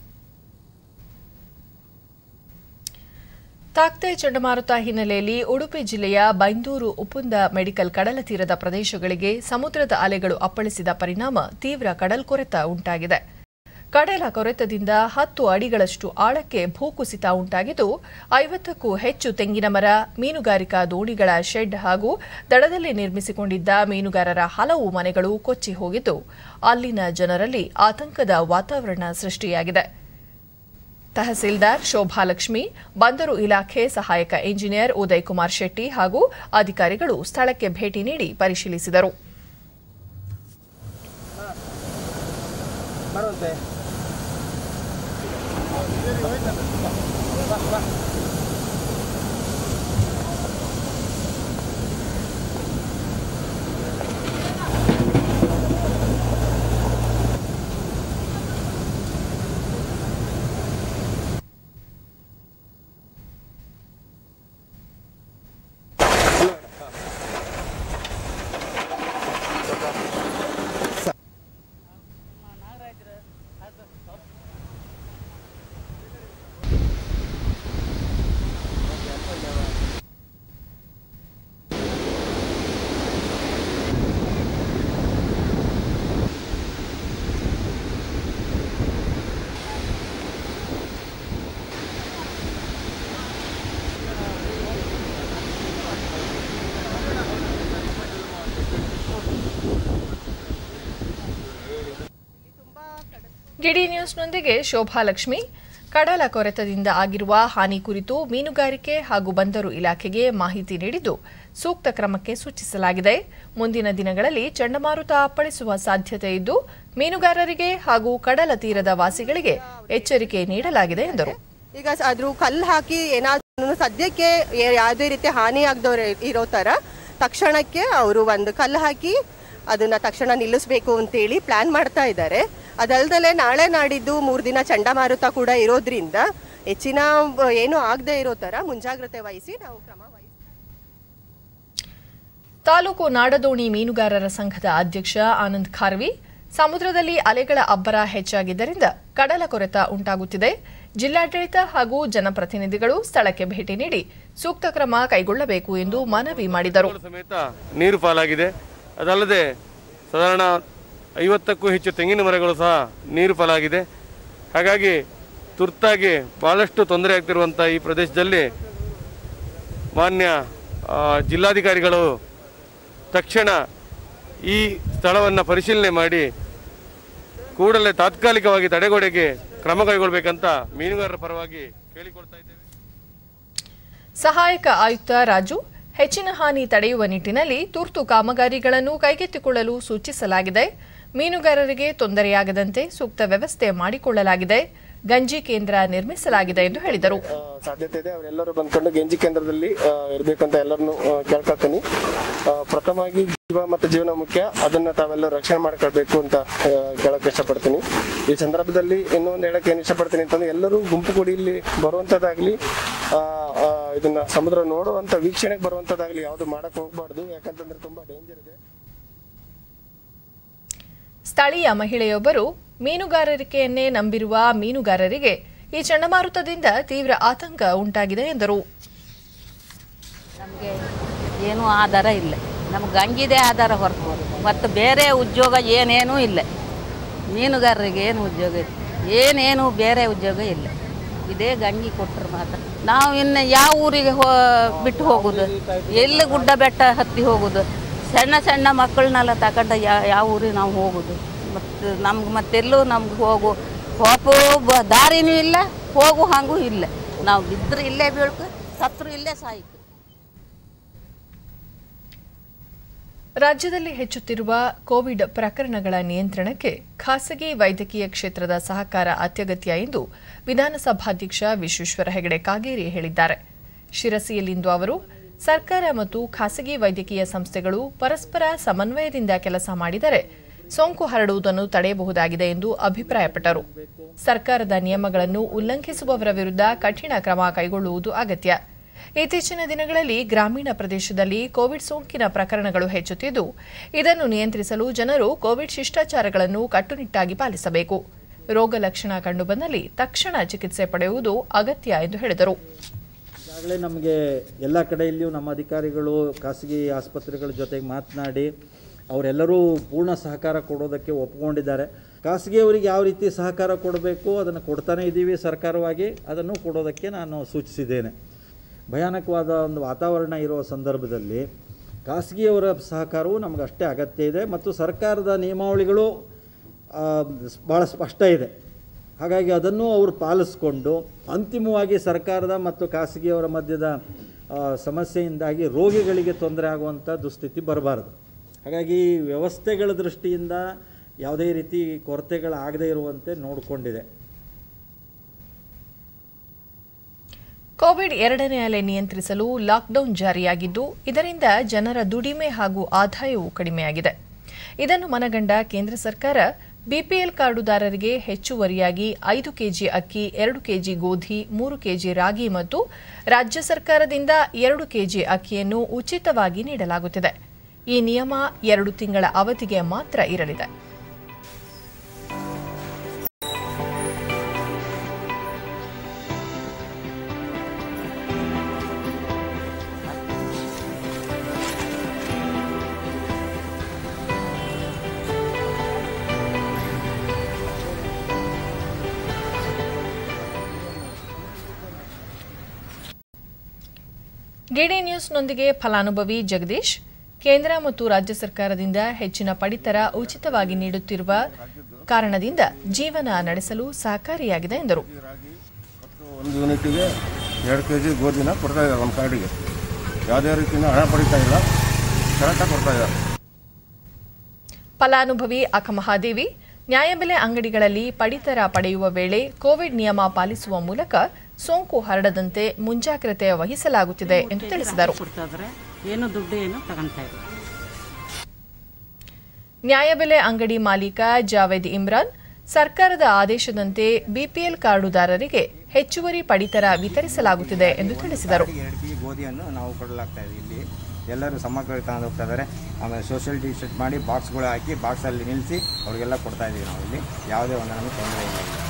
[SPEAKER 1] ತಾಕ್ತೆ ಚಂಡಮಾರುತ ಹಿನ್ನೆಲೆಯಲ್ಲಿ ಉಡುಪಿ ಜಿಲ್ಲೆಯ ಬೈಂದೂರು ಉಪುಂದ ಮೆಡಿಕಲ್ ಕಡಲ ತೀರದ ಪ್ರದೇಶಗಳಿಗೆ ಸಮುದ್ರದ ಅಲೆಗಳು ಅಪ್ಪಳಿಸಿದ ಪರಿಣಾಮ ತೀವ್ರ ಕಡಲ್ಕೊರೆತ ಉಂಟಾಗಿದೆ ಕಡಲ ಕೊರೆತದಿಂದ ಹತ್ತು ಅಡಿಗಳಷ್ಟು ಆಳಕ್ಕೆ ಭೂಕುಸಿತ ಉಂಟಾಗಿದ್ದು ಐವತ್ತಕ್ಕೂ ಹೆಚ್ಚು ತೆಂಗಿನ ಮರ ಮೀನುಗಾರಿಕಾ ದೋಣಿಗಳ ಶೆಡ್ ಹಾಗೂ ದಡದಲ್ಲಿ ನಿರ್ಮಿಸಿಕೊಂಡಿದ್ದ ಮೀನುಗಾರರ ಹಲವು ಮನೆಗಳು ಕೊಚ್ಚಿ ಹೋಗಿದ್ದು ಅಲ್ಲಿನ ಜನರಲ್ಲಿ ಆತಂಕದ ವಾತಾವರಣ ಸೃಷ್ಟಿಯಾಗಿದೆ ತಹಸೀಲ್ದಾರ್ ಶೋಭಾಲಕ್ಷ್ಮಿ ಬಂದರು ಇಲಾಖೆ ಸಹಾಯಕ ಇಂಜಿನಿಯರ್ ಉದಯ್ ಕುಮಾರ್ ಶೆಟ್ಟಿ ಹಾಗೂ ಅಧಿಕಾರಿಗಳು ಸ್ಥಳಕ್ಕೆ ಭೇಟಿ ನೀಡಿ ಪರಿಶೀಲಿಸಿದರು ಡಿಡಿ ನ್ಯೂಸ್ನೊಂದಿಗೆ ಶೋಭಾ ಲಕ್ಷ್ಮಿ ಕಡಲ ಕೊರೆತದಿಂದ ಆಗಿರುವ ಹಾನಿ ಕುರಿತು ಮೀನುಗಾರಿಕೆ ಹಾಗೂ ಬಂದರು ಇಲಾಖೆಗೆ ಮಾಹಿತಿ ನೀಡಿದ್ದು ಸೂಕ್ತ ಕ್ರಮಕ್ಕೆ ಸೂಚಿಸಲಾಗಿದೆ ಮುಂದಿನ ದಿನಗಳಲ್ಲಿ ಚಂಡಮಾರುತ ಅಪ್ಪಳಿಸುವ ಸಾಧ್ಯತೆ ಇದ್ದು ಮೀನುಗಾರರಿಗೆ ಹಾಗೂ ಕಡಲ ತೀರದ ವಾಸಿಗಳಿಗೆ ಎಚ್ಚರಿಕೆ ನೀಡಲಾಗಿದೆ ಎಂದರು
[SPEAKER 8] ಈಗ ಸ- ಅದ್ರ ಕಲ್ಲು ಹಾಕಿ ಏನಾದ್ರೂ ಸದ್ಯಕ್ಕೆ ಯಾ- ಯಾವುದೇ ರೀತಿ ಹಾನಿ ಆಗದವ್ರು ಇರೋ ಥರ ತಕ್ಷಣಕ್ಕೆ ಅವರು ಒಂದು ಕಲ್ಲು ಹಾಕಿ ಅದನ್ನ ತಕ್ಷಣ ನಿಲ್ಲಿಸ್ಬೇಕು ಅಂತೇಳಿ ಪ್ಲಾನ್ ಮಾಡ್ತಾ ಇದ್ದಾರೆ ಅದಲ್ದಲೆ ನಾಳೆ ನಾಡಿದ್ದು ಮೂರು ದಿನ ಚಂಡಮಾರುತ ಕೂಡ ಇರೋದ್ರಿಂದ ಹೆಚ್ಚಿನ ಬ- ಏನು ಆಗದೆ ಇರೋ ಥರ ಮುಂಜಾಗ್ರತೆ ವಹಿಸಿ ನಾವು ಕ್ರಮ ವಹಿಸ್ತೀವಿ
[SPEAKER 1] ತಾಲೂಕು ನಾಡದೋಣಿ ಮೀನುಗಾರರ ಸಂಘದ ಅಧ್ಯಕ್ಷ ಆನಂದ್ ಖಾರ್ವಿ ಸಮುದ್ರದಲ್ಲಿ ಅಲೆಗಳ ಅಬ್ಬರ ಹೆಚ್ಚಾಗಿದ್ದರಿಂದ ಕಡಲ ಕೊರೆತ ಉಂಟಾಗುತ್ತಿದೆ ಜಿಲ್ಲಾಡಳಿತ ಹಾಗೂ ಜನಪ್ರತಿನಿಧಿಗಳು ಸ್ಥಳಕ್ಕೆ ಭೇಟಿ ನೀಡಿ ಸೂಕ್ತ ಕ್ರಮ ಕೈಗೊಳ್ಳಬೇಕು ಎಂದು ಮನವಿ ಮಾಡಿದರು
[SPEAKER 2] ಸಮೇತ ನೀರು ಪಾಲಾಗಿದೆ ಅದಲ್ಲದೆ ಸಾಧಾರಣ ಐವತ್ತಕ್ಕೂ ಹೆಚ್ಚು ತೆಂಗಿನ ಮರಗಳು ಸಹ ನೀರು ಪಾಲಾಗಿದೆ ಹಾಗಾಗಿ ತುರ್ತಾಗಿ ಬಹಳಷ್ಟು ತೊಂದರೆ ಆಗ್ತಿರುವಂಥ ಈ ಪ್ರದೇಶದಲ್ಲಿ ಮಾನ್ಯ ಆ, ಜಿಲ್ಲಾಧಿಕಾರಿಗಳು ತಕ್ಷಣ ಈ ಸ್ಥಳವನ್ನು ಪರಿಶೀಲನೆ ಮಾಡಿ ಕೂಡಲೇ ತಾತ್ಕಾಲಿಕವಾಗಿ ತಡೆಗೋಡೆಗೆ ಕ್ರಮ ಕೈಗೊಳ್ಳಬೇಕಂತ ಮೀನುಗಾರರ ಪರವಾಗಿ ಕೇಳಿಕೊಳ್ತಾ ಇದ್ದೇವೆ
[SPEAKER 1] ಸಹಾಯಕ ಆಯುಕ್ತ ರಾಜು ಹೆಚ್ಚಿನ ಹಾನಿ ತಡೆಯುವ ನಿಟ್ಟಿನಲ್ಲಿ ತುರ್ತು ಕಾಮಗಾರಿಗಳನ್ನು ಕೈಗೆತ್ತಿಕೊಳ್ಳಲು ಸೂಚಿಸಲಾಗಿದೆ ಮೀನುಗಾರರಿಗೆ ತೊಂದರೆಯಾಗದಂತೆ ಸೂಕ್ತ ವ್ಯವಸ್ಥೆ ಮಾಡಿಕೊಳ್ಳಲಾಗಿದೆ ಗಂಜಿ ಕೇಂದ್ರ ನಿರ್ಮಿಸಲಾಗಿದೆ ಎಂದು ಹೇಳಿದರು
[SPEAKER 9] ಆ, ಸಾಧ್ಯತೆ ಇದೆ ಅವರೆಲ್ಲರೂ ಬಂದ್ಕೊಂಡು ಗೆಂಜಿ ಕೇಂದ್ರದಲ್ಲಿ ಆ, ಇರ್ಬೇಕಂತ ಎಲ್ಲರನ್ನು ಕೇಳ್ಕೊತೀನಿ ಆ, ಪ್ರಥಮವಾಗಿ ಜೀವ ಮತ್ತು ಜೀವನ ಮುಖ್ಯ ಅದನ್ನ ತಾವೆಲ್ಲರೂ ರಕ್ಷಣೆ ಮಾಡ್ಕೊಳ್ಬೇಕು ಅಂತ ಆ, ಕೇಳಕ್ ಇಷ್ಟಪಡ್ತೀನಿ ಈ ಸಂದರ್ಭದಲ್ಲಿ ಇನ್ನೊಂದು ಹೇಳಕ್ ಏನ್ ಇಷ್ಟಪಡ್ತೀನಿ ಅಂತಂದ್ರೆ ಎಲ್ಲರೂ ಗುಂಪು ಕೂಡಿ ಇಲ್ಲಿ ಬರುವಂತದ್ದಾಗ್ಲಿ ಆ, ಆ, ಇದನ್ನ ಸಮುದ್ರ ನೋಡುವಂತ ವೀಕ್ಷಣೆಗೆ ಬರುವಂತದ್ದಾಗ್ಲಿ ಯಾವ್ದು ಮಾಡಕ್ ಹೋಗ್ಬಾರ್ದು ಯಾಕಂತಂದ್ರೆ ತುಂಬಾ ಡೇಂಜರ್ ಇದೆ
[SPEAKER 1] ಸ್ಥಳೀಯ ಮಹಿಳೆಯೊಬ್ಬರು ಮೀನುಗಾರಿಕೆಯನ್ನೇ ನಂಬಿರುವ ಮೀನುಗಾರರಿಗೆ ಈ ಚಂಡಮಾರುತದಿಂದ ತೀವ್ರ ಆತಂಕ ಉಂಟಾಗಿದೆ ಎಂದರು
[SPEAKER 10] ನಮಗೆ ಏನೂ ಆಧಾರ ಇಲ್ಲ ನಮ್ಗೆ ಗಂಗಿದೆ ಆಧಾರ ಹೊರತು ಮತ್ತು ಬೇರೆ ಉದ್ಯೋಗ ಏನೇನೂ ಇಲ್ಲ ಮೀನುಗಾರರಿಗೆ ಏನು ಉದ್ಯೋಗ ಇಲ್ಲ ಏನೇನು ಬೇರೆ ಉದ್ಯೋಗ ಇಲ್ಲ ಇದೇ ಗಂಗಿ ಕೊಟ್ಟರು ಮಾತ್ರ ನಾವು ಇನ್ನು ಯಾವ ಊರಿಗೆ ಹೋ ಬಿಟ್ಟು ಹೋಗೋದು ಎಲ್ಲಿ ಗುಡ್ಡ ಬೆಟ್ಟ ಹತ್ತಿ ಹೋಗೋದು ಸಣ್ಣ ಸಣ್ಣ ಮಕ್ಕಳನ್ನೆಲ್ಲ ತಗೊಂಡು ಯಾ- ಯಾವ ಊರಿಗೆ ನಾವು ಹೋಗೋದು ಮತ್ತು ನಮ್ಗೆ ಮತ್ತೆಲ್ಲೂ ನಮ್ಗೆ ಹೋಗು ಹೋಗೋ ಬ ದಾರಿನೂ ಇಲ್ಲ ಹೋಗು ಹಾಗೂ ಇಲ್ಲ ನಾವು ಬಿದ್ದರೆ ಇಲ್ಲೇ ಬೀಳ್ಕು ಸತ್ರು ಇಲ್ಲೇ ಸಾಯ್ಕು
[SPEAKER 1] ರಾಜ್ಯದಲ್ಲಿ ಹೆಚ್ಚುತ್ತಿರುವ ಕೋವಿಡ್ ಪ್ರಕರಣಗಳ ನಿಯಂತ್ರಣಕ್ಕೆ ಖಾಸಗಿ ವೈದ್ಯಕೀಯ ಕ್ಷೇತ್ರದ ಸಹಕಾರ ಅತ್ಯಗತ್ಯ ಎಂದು ವಿಧಾನಸಭಾಧ್ಯಕ್ಷ ವಿಶ್ವೇಶ್ವರ ಹೆಗಡೆ ಕಾಗೇರಿ ಹೇಳಿದ್ದಾರೆ ಶಿರಸಿಯಲ್ಲಿಂದು ಅವರು ಸರ್ಕಾರ ಮತ್ತು ಖಾಸಗಿ ವೈದ್ಯಕೀಯ ಸಂಸ್ಥೆಗಳು ಪರಸ್ಪರ ಸಮನ್ವಯದಿಂದ ಕೆಲಸ ಮಾಡಿದರೆ ಸೋಂಕು ಹರಡುವುದನ್ನು ತಡೆಯಬಹುದಾಗಿದೆ ಎಂದು ಅಭಿಪ್ರಾಯಪಟ್ಟರು ಸರ್ಕಾರದ ನಿಯಮಗಳನ್ನು ಉಲ್ಲಂಘಿಸುವವರ ವಿರುದ್ಧ ಕಠಿಣ ಕ್ರಮ ಕೈಗೊಳ್ಳುವುದು ಅಗತ್ಯ ಇತ್ತೀಚಿನ ದಿನಗಳಲ್ಲಿ ಗ್ರಾಮೀಣ ಪ್ರದೇಶದಲ್ಲಿ ಕೋವಿಡ್ ಸೋಂಕಿನ ಪ್ರಕರಣಗಳು ಹೆಚ್ಚುತ್ತಿದ್ದು ಇದನ್ನು ನಿಯಂತ್ರಿಸಲು ಜನರು ಕೋವಿಡ್ ಶಿಷ್ಟಾಚಾರಗಳನ್ನು ಕಟ್ಟುನಿಟ್ಟಾಗಿ ಪಾಲಿಸಬೇಕು ರೋಗ ಲಕ್ಷಣ ಕಂಡುಬಂದಲ್ಲಿ ತಕ್ಷಣ ಚಿಕಿತ್ಸೆ ಪಡೆಯುವುದು ಅಗತ್ಯ ಎಂದು ಹೇಳಿದರು
[SPEAKER 11] ಈಗಾಗಲೇ ನಮಗೆ ಎಲ್ಲ ಕಡೆಯಲ್ಲಿಯೂ ನಮ್ಮ ಅಧಿಕಾರಿಗಳು ಖಾಸಗಿ ಆಸ್ಪತ್ರೆಗಳ ಜೊತೆಗೆ ಮಾತನಾಡಿ ಅವರೆಲ್ಲರೂ ಪೂರ್ಣ ಸಹಕಾರ ಕೊಡೋದಕ್ಕೆ ಒಪ್ಕೊಂಡಿದ್ದಾರೆ ಖಾಸಗಿಯವರಿಗೆ ಯಾವ ರೀತಿ ಸಹಕಾರ ಕೊಡಬೇಕು ಅದನ್ನು ಕೊಡ್ತಾನೇ ಇದ್ದೀವಿ ಸರ್ಕಾರವಾಗಿ ಅದನ್ನು ಕೊಡೋದಕ್ಕೆ ನಾನು ಸೂಚಿಸಿದ್ದೇನೆ ಭಯಾನಕವಾದ ಒಂದು ವಾತಾವರಣ ಇರುವ ಸಂದರ್ಭದಲ್ಲಿ ಖಾಸಗಿಯವರ ಸಹಕಾರವು ನಮಗೆ ಅಷ್ಟೇ ಅಗತ್ಯ ಇದೆ ಮತ್ತು ಸರ್ಕಾರದ ನಿಯಮಾವಳಿಗಳು ಆ, ಭಾಳ ಸ್ಪಷ್ಟ ಇದೆ ಹಾಗಾಗಿ ಅದನ್ನು ಅವರು ಪಾಲಿಸ್ಕೊಂಡು ಅಂತಿಮವಾಗಿ ಸರ್ಕಾರದ ಮತ್ತು ಖಾಸಗಿಯವರ ಮಧ್ಯದ ಆ, ಸಮಸ್ಯೆಯಿಂದಾಗಿ ರೋಗಿಗಳಿಗೆ ತೊಂದರೆ ಆಗುವಂಥ ದುಸ್ಥಿತಿ ಬರಬಾರದು ಹಾಗಾಗಿ ವ್ಯವಸ್ಥೆಗಳ ದೃಷ್ಟಿಯಿಂದ ಯಾವುದೇ ರೀತಿ ಕೊರತೆಗಳಾಗದೇ ಇರುವಂತೆ ನೋಡಿಕೊಂಡಿದೆ
[SPEAKER 1] ಕೋವಿಡ್ ಎರಡನೇ ಅಲೆ ನಿಯಂತ್ರಿಸಲು ಲಾಕ್ಡೌನ್ ಜಾರಿಯಾಗಿದ್ದು ಇದರಿಂದ ಜನರ ದುಡಿಮೆ ಹಾಗೂ ಆದಾಯವೂ ಕಡಿಮೆಯಾಗಿದೆ ಇದನ್ನು ಮನಗಂಡ ಕೇಂದ್ರ ಸರ್ಕಾರ ಬಿಪಿಎಲ್ ಕಾರ್ಡುದಾರರಿಗೆ ಹೆಚ್ಚುವರಿಯಾಗಿ ಐದು ಕೆಜಿ ಅಕ್ಕಿ ಎರಡು ಕೆಜಿ ಗೋಧಿ ಮೂರು ಕೆಜಿ ರಾಗಿ ಮತ್ತು ರಾಜ್ಯ ಸರ್ಕಾರದಿಂದ ಎರಡು ಕೆಜಿ ಅಕ್ಕಿಯನ್ನು ಉಚಿತವಾಗಿ ನೀಡಲಾಗುತ್ತಿದೆ ಈ ನಿಯಮ ಎರಡು ತಿಂಗಳ ಅವಧಿಗೆ ಮಾತ್ರ ಇರಲಿದೆ ಡಿಡಿ ನ್ಯೂಸ್ನೊಂದಿಗೆ ಫಲಾನುಭವಿ ಜಗದೀಶ್ ಕೇಂದ್ರ ಮತ್ತು ರಾಜ್ಯ ಸರ್ಕಾರದಿಂದ ಹೆಚ್ಚಿನ ಪಡಿತರ ಉಚಿತವಾಗಿ ನೀಡುತ್ತಿರುವ ಕಾರಣದಿಂದ ಜೀವನ ನಡೆಸಲು ಸಹಕಾರಿಯಾಗಿದೆ ಎಂದರು
[SPEAKER 12] ಒಂದು ಯೂನಿಟಿಗೆ ಎರಡು ಕೆ ಜಿ ಗೋಧಿನ ಕೊಡ್ತಾ ಇದ್ದಾರೆ ನಮ್ಮ ಕಾರ್ಡಿಗೆ ಯಾವುದೇ ರೀತಿಯಿಂದ ಹಣ ಪಡಿತಾ ಇಲ್ಲ ಕರೆಕ್ಟಾಗಿ ಕೊಡ್ತಾ ಇದ್ದಾರೆ
[SPEAKER 1] ಫಲಾನುಭವಿ ಅಕ್ಕಮಹಾದೇವಿ ನ್ಯಾಯಬೆಲೆ ಅಂಗಡಿಗಳಲ್ಲಿ ಪಡಿತರ ಪಡೆಯುವ ವೇಳೆ ಕೋವಿಡ್ ನಿಯಮ ಪಾಲಿಸುವ ಮೂಲಕ ಸೋಂಕು ಹರಡದಂತೆ ಮುಂಜಾಗ್ರತೆ ವಹಿಸಲಾಗುತ್ತಿದೆ ಎಂದು ತಿಳಿಸಿದರು
[SPEAKER 13] ಏನು ದುಡ್ಡು ಏನು ತಗೊಂತಾ ಇಲ್ಲ
[SPEAKER 1] ನ್ಯಾಯಬೆಲೆ ಅಂಗಡಿ ಮಾಲೀಕ ಜಾವೇದ್ ಇಮ್ರಾನ್ ಸರ್ಕಾರದ ಆದೇಶದಂತೆ ಬಿಪಿಎಲ್ ಕಾರ್ಡುದಾರರಿಗೆ ಹೆಚ್ಚುವರಿ ಪಡಿತರ ವಿತರಿಸಲಾಗುತ್ತಿದೆ ಎಂದು ತಿಳಿಸಿದರು
[SPEAKER 14] ಎರಡು ಕೆ ಜಿ ಗೋಧಿಯನ್ನು ನಾವು ಕೊಡಲಾಗ್ತಾ ಇದೆ ಇಲ್ಲಿ ಎಲ್ಲರೂ ಸಮಗ್ರವಾಗಿ ತಗೊಂಡು ಹೋಗ್ತಾ ಇದ್ದಾರೆ ಆಮೇಲೆ ಸೋಷಿಯಲ್ ಡಿಸ್ಟೆನ್ಸ್ ಮಾಡಿ ಬಾಕ್ಸ್ಗಳು ಹಾಕಿ ಬಾಕ್ಸಲ್ಲಿ ನಿಲ್ಲಿಸಿ ಅವರಿಗೆಲ್ಲ ಕೊಡ್ತಾ ಇದ್ದೀವಿ ನಾವು ಇಲ್ಲಿ ಯಾವುದೇ ಒಂದು ನಮಗೆ ತೊಂದರೆ ಇಲ್ಲ ಇಲ್ಲಿ.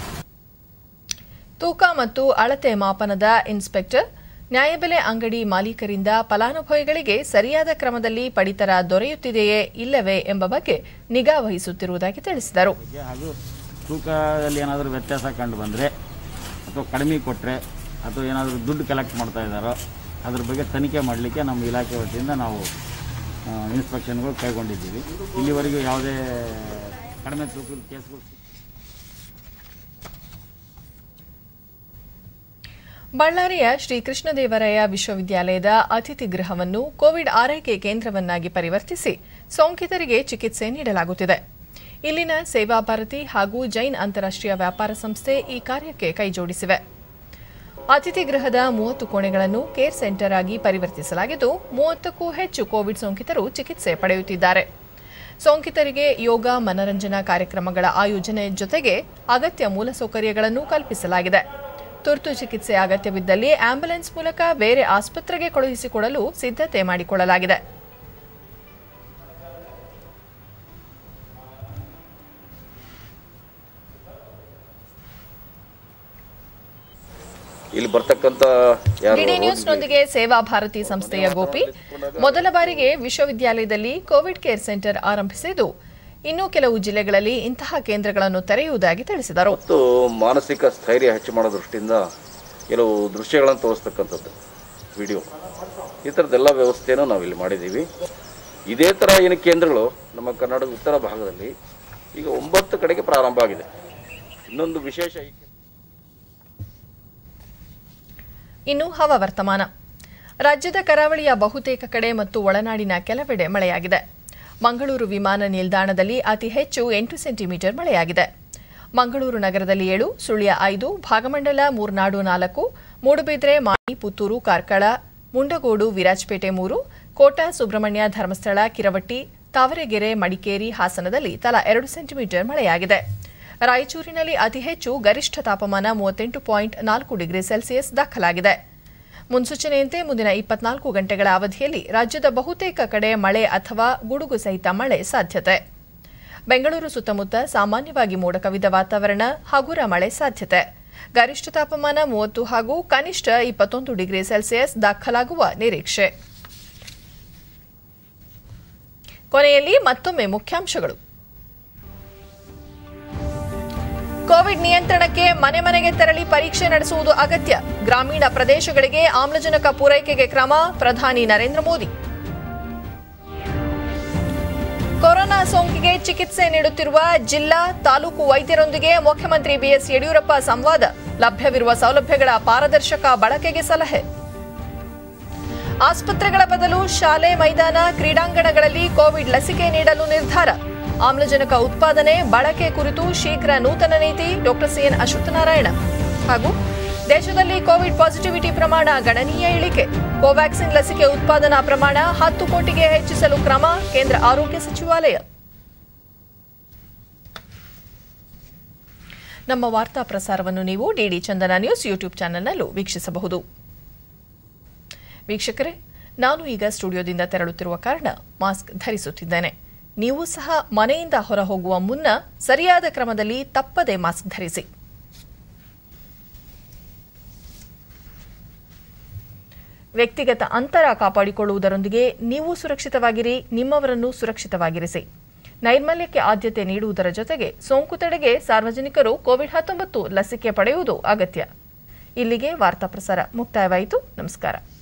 [SPEAKER 1] ತೂಕ ಮತ್ತು ಅಳತೆ ಮಾಪನದ ಇನ್ಸ್ಪೆಕ್ಟರ್ ನ್ಯಾಯಬೆಲೆ ಅಂಗಡಿ ಮಾಲೀಕರಿಂದ ಫಲಾನುಭವಿಗಳಿಗೆ ಸರಿಯಾದ ಕ್ರಮದಲ್ಲಿ ಪಡಿತರ ದೊರೆಯುತ್ತಿದೆಯೇ ಇಲ್ಲವೇ ಎಂಬ ಬಗ್ಗೆ ನಿಗಾ ವಹಿಸುತ್ತಿರುವುದಾಗಿ ತಿಳಿಸಿದರು
[SPEAKER 15] ಬಗ್ಗೆ ಹಾಗೂ ತೂಕದಲ್ಲಿ ಏನಾದರೂ ವ್ಯತ್ಯಾಸ ಕಂಡು ಬಂದರೆ ಅಥವಾ ಕಡಿಮೆ ಕೊಟ್ಟರೆ ಅಥವಾ ಏನಾದರೂ ದುಡ್ಡು ಕಲೆಕ್ಟ್ ಮಾಡ್ತಾ ಇದ್ದಾರೋ ಅದ್ರ ಬಗ್ಗೆ ತನಿಖೆ ಮಾಡಲಿಕ್ಕೆ ನಮ್ಮ ಇಲಾಖೆ ವತಿಯಿಂದ ನಾವು ಆ, ಇನ್ಸ್ಪೆಕ್ಷನ್ಗಳು ಕೈಗೊಂಡಿದ್ದೀವಿ ಇಲ್ಲಿವರೆಗೂ ಯಾವುದೇ ಕಡಿಮೆ ತೂಕದ ಕೇಸ್ಗಳು
[SPEAKER 1] ಬಳ್ಳಾರಿಯ ಶ್ರೀ ಕೃಷ್ಣದೇವರಾಯ ವಿಶ್ವವಿದ್ಯಾಲಯದ ಅತಿಥಿ ಗೃಹವನ್ನು ಕೋವಿಡ್ ಆರೈಕೆ ಕೇಂದ್ರವನ್ನಾಗಿ ಪರಿವರ್ತಿಸಿ ಸೋಂಕಿತರಿಗೆ ಚಿಕಿತ್ಸೆ ನೀಡಲಾಗುತ್ತಿದೆ ಇಲ್ಲಿನ ಸೇವಾ ಭಾರತಿ ಹಾಗೂ ಜೈನ್ ಅಂತಾರಾಷ್ಟ್ರೀಯ ವ್ಯಾಪಾರ ಸಂಸ್ಥೆ ಈ ಕಾರ್ಯಕ್ಕೆ ಕೈಜೋಡಿಸಿವೆ ಅತಿಥಿ ಗೃಹದ ಮೂವತ್ತು ಕೋಣೆಗಳನ್ನು ಕೇರ್ ಸೆಂಟರ್ ಆಗಿ ಪರಿವರ್ತಿಸಲಾಗಿದ್ದು ಮೂವತ್ತಕ್ಕೂ ಹೆಚ್ಚು ಕೋವಿಡ್ ಸೋಂಕಿತರು ಚಿಕಿತ್ಸೆ ಪಡೆಯುತ್ತಿದ್ದಾರೆ ಸೋಂಕಿತರಿಗೆ ಯೋಗ ಮನರಂಜನಾ ಕಾರ್ಯಕ್ರಮಗಳ ಆಯೋಜನೆ ಜೊತೆಗೆ ಅಗತ್ಯ ಮೂಲಸೌಕರ್ಯಗಳನ್ನು ಕಲ್ಪಿಸಲಾಗಿದೆ ತುರ್ತು ಚಿಕಿತ್ಸೆ ಅಗತ್ಯವಿದ್ದಲ್ಲಿ ಆಂಬ್ಯುಲೆನ್ಸ್ ಮೂಲಕ ಬೇರೆ ಆಸ್ಪತ್ರೆಗೆ ಕಳುಹಿಸಿಕೊಡಲು ಸಿದ್ಧತೆ ಮಾಡಿಕೊಳ್ಳಲಾಗಿದೆ
[SPEAKER 16] ಇಲ್ಲಿ ಬರ್ತಕ್ಕಂಥ ಯಾರು
[SPEAKER 1] ಡಿಡಿ ನ್ಯೂಸ್ನೊಂದಿಗೆ ಸೇವಾ ಭಾರತಿ ಸಂಸ್ಥೆಯ ಗೋಪಿ ಮೊದಲ ಬಾರಿಗೆ ವಿಶ್ವವಿದ್ಯಾಲಯದಲ್ಲಿ ಕೋವಿಡ್ ಕೇರ್ ಸೆಂಟರ್ ಆರಂಭಿಸಿದ್ದು ಇನ್ನು ಕೆಲವು ಜಿಲ್ಲೆಗಳಲ್ಲಿ ಇಂತಹ ಕೇಂದ್ರಗಳನ್ನು ತೆರೆಯುವುದಾಗಿ ತಿಳಿಸಿದರು
[SPEAKER 16] ಮತ್ತು ಮಾನಸಿಕ ಸ್ಥೈರ್ಯ ಹೆಚ್ಚು ಮಾಡೋ ದೃಷ್ಟಿಯಿಂದ ಕೆಲವು ದೃಶ್ಯಗಳನ್ನು ತೋರಿಸ್ತಕ್ಕಂಥದ್ದು ವಿಡಿಯೋ ಈ ಥರದ್ದೆಲ್ಲ ವ್ಯವಸ್ಥೆಯನ್ನು ನಾವು ಇಲ್ಲಿ ಮಾಡಿದ್ದೀವಿ ಇದೇ ಥರ ಏನು ಕೇಂದ್ರಗಳು ನಮ್ಮ ಕರ್ನಾಟಕದ ಉತ್ತರ ಭಾಗದಲ್ಲಿ ಈಗ ಒಂಬತ್ತು ಕಡೆಗೆ ಪ್ರಾರಂಭ ಆಗಿದೆ ಇನ್ನೊಂದು ವಿಶೇಷ ಈ
[SPEAKER 1] ಇನ್ನು ಹವಾವರ್ತಮಾನ ರಾಜ್ಯದ ಕರಾವಳಿಯ ಬಹುತೇಕ ಕಡೆ ಮತ್ತು ಒಳನಾಡಿನ ಕೆಲವೆಡೆ ಮಳೆಯಾಗಿದೆ ಮಂಗಳೂರು ವಿಮಾನ ನಿಲ್ದಾಣದಲ್ಲಿ ಅತಿ ಹೆಚ್ಚು ಎಂಟು ಸೆಂಟಿಮೀಟರ್ ಮಳೆಯಾಗಿದೆ ಮಂಗಳೂರು ನಗರದಲ್ಲಿ ಏಳು ಸುಳ್ಯ ಐದು ಭಾಗಮಂಡಲ ಮೂರ್ನಾಡು ನಾಲ್ಕು ಮೂಡುಬಿದ್ರೆ ಮಾಣಿ ಪುತ್ತೂರು ಕಾರ್ಕಳ ಮುಂಡಗೋಡು ವಿರಾಜಪೇಟೆ ಮೂರು ಕೋಟ ಸುಬ್ರಹ್ಮಣ್ಯ ಧರ್ಮಸ್ಥಳ ಕಿರವಟ್ಟಿ ತಾವರೆಗೆರೆ ಮಡಿಕೇರಿ ಹಾಸನದಲ್ಲಿ ತಲಾ ಎರಡು ಸೆಂಟಿಮೀಟರ್ ಮಳೆಯಾಗಿದೆ ರಾಯಚೂರಿನಲ್ಲಿ ಅತಿ ಹೆಚ್ಚು ಗರಿಷ್ಠ ತಾಪಮಾನ ಮೂವತ್ತೆಂಟು ಪಾಯಿಂಟ್ ನಾಲ್ಕು ಡಿಗ್ರಿ ಸೆಲ್ಸಿಯಸ್ ದಾಖಲಾಗಿದೆ ಮುನ್ಸೂಚನೆಯಂತೆ ಮುಂದಿನ ಇಪ್ಪತ್ನಾಲ್ಕು ಗಂಟೆಗಳ ಅವಧಿಯಲ್ಲಿ ರಾಜ್ಯದ ಬಹುತೇಕ ಕಡೆ ಮಳೆ ಅಥವಾ ಗುಡುಗು ಸಹಿತ ಮಳೆ ಸಾಧ್ಯತೆ ಬೆಂಗಳೂರು ಸುತ್ತಮುತ್ತ ಸಾಮಾನ್ಯವಾಗಿ ಮೋಡ ಕವಿದ ವಾತಾವರಣ ಹಗುರ ಮಳೆ ಸಾಧ್ಯತೆ ಗರಿಷ್ಠ ತಾಪಮಾನ ಮೂವತ್ತು ಹಾಗೂ ಕನಿಷ್ಠ ಇಪ್ಪತ್ತೊಂದು ಡಿಗ್ರಿ ಸೆಲ್ಸಿಯಸ್ ದಾಖಲಾಗುವ ನಿರೀಕ್ಷೆ ಕೊನೆಯಲ್ಲಿ ಮತ್ತೊಮ್ಮೆ ಮುಖ್ಯಾಂಶಗಳು ಕೋವಿಡ್ ನಿಯಂತ್ರಣಕ್ಕೆ ಮನೆ ಮನೆಗೆ ತೆರಳಿ ಪರೀಕ್ಷೆ ನಡೆಸುವುದು ಅಗತ್ಯ ಗ್ರಾಮೀಣ ಪ್ರದೇಶಗಳಿಗೆ ಆಮ್ಲಜನಕ ಪೂರೈಕೆಗೆ ಕ್ರಮ ಪ್ರಧಾನಿ ನರೇಂದ್ರ ಮೋದಿ ಕೊರೋನಾ ಸೋಂಕಿಗೆ ಚಿಕಿತ್ಸೆ ನೀಡುತ್ತಿರುವ ಜಿಲ್ಲಾ ತಾಲೂಕು ವೈದ್ಯರೊಂದಿಗೆ ಮುಖ್ಯಮಂತ್ರಿ ಬಿಎಸ್ ಯಡಿಯೂರಪ್ಪ ಸಂವಾದ ಲಭ್ಯವಿರುವ ಸೌಲಭ್ಯಗಳ ಪಾರದರ್ಶಕ ಬಳಕೆಗೆ ಸಲಹೆ ಆಸ್ಪತ್ರೆಗಳ ಬದಲು ಶಾಲೆ ಮೈದಾನ ಕ್ರೀಡಾಂಗಣಗಳಲ್ಲಿ ಕೋವಿಡ್ ಲಸಿಕೆ ನೀಡಲು ನಿರ್ಧಾರ ಆಮ್ಲಜನಕ ಉತ್ಪಾದನೆ ಬಳಕೆ ಕುರಿತು ಶೀಘ್ರ ನೂತನ ನೀತಿ ಡಾಕ್ಟರ್ ಸಿಎನ್ ಅಶ್ವತ್ಥನಾರಾಯಣ ಹಾಗೂ ದೇಶದಲ್ಲಿ ಕೋವಿಡ್ ಪಾಸಿಟಿವಿಟಿ ಪ್ರಮಾಣ ಗಣನೀಯ ಇಳಿಕೆ ಕೋವ್ಯಾಕ್ಸಿನ್ ಲಸಿಕೆ ಉತ್ಪಾದನಾ ಪ್ರಮಾಣ ಹತ್ತು ಕೋಟಿಗೆ ಹೆಚ್ಚಿಸಲು ಕ್ರಮ ಕೇಂದ್ರ ಆರೋಗ್ಯ ಸಚಿವಾಲಯ ನಮ್ಮ ವಾರ್ತಾ ಪ್ರಸಾರವನ್ನು ನೀವು ಡಿಡಿ ಚಂದನ ನ್ಯೂಸ್ ಯೂಟ್ಯೂಬ್ ಚಾನೆಲ್ನಲ್ಲೂ ವೀಕ್ಷಿಸಬಹುದು ವೀಕ್ಷಕರೇ ನಾನು ಈಗ ಸ್ಟುಡಿಯೋದಿಂದ ತೆರಳುತ್ತಿರುವ ಕಾರಣ ಮಾಸ್ಕ್ ಧರಿಸುತ್ತಿದ್ದೇನೆ ನೀವು ಸಹ ಮನೆಯಿಂದ ಹೊರ ಹೋಗುವ ಮುನ್ನ ಸರಿಯಾದ ಕ್ರಮದಲ್ಲಿ ತಪ್ಪದೆ ಮಾಸ್ಕ್ ಧರಿಸಿ ವ್ಯಕ್ತಿಗತ ಅಂತರ ಕಾಪಾಡಿಕೊಳ್ಳುವುದರೊಂದಿಗೆ ನೀವು ಸುರಕ್ಷಿತವಾಗಿರಿ ನಿಮ್ಮವರನ್ನು ಸುರಕ್ಷಿತವಾಗಿರಿಸಿ ನೈರ್ಮಲ್ಯಕ್ಕೆ ಆದ್ಯತೆ ನೀಡುವುದರ ಜೊತೆಗೆ ಸೋಂಕು ತಡೆಗೆ ಸಾರ್ವಜನಿಕರು ಕೋವಿಡ್ ಹತ್ತೊಂಬತ್ತು ಲಸಿಕೆ ಪಡೆಯುವುದು ಅಗತ್ಯ ಇಲ್ಲಿಗೆ ವಾರ್ತಾ ಪ್ರಸಾರ ಮುಕ್ತಾಯವಾಯಿತು ನಮಸ್ಕಾರ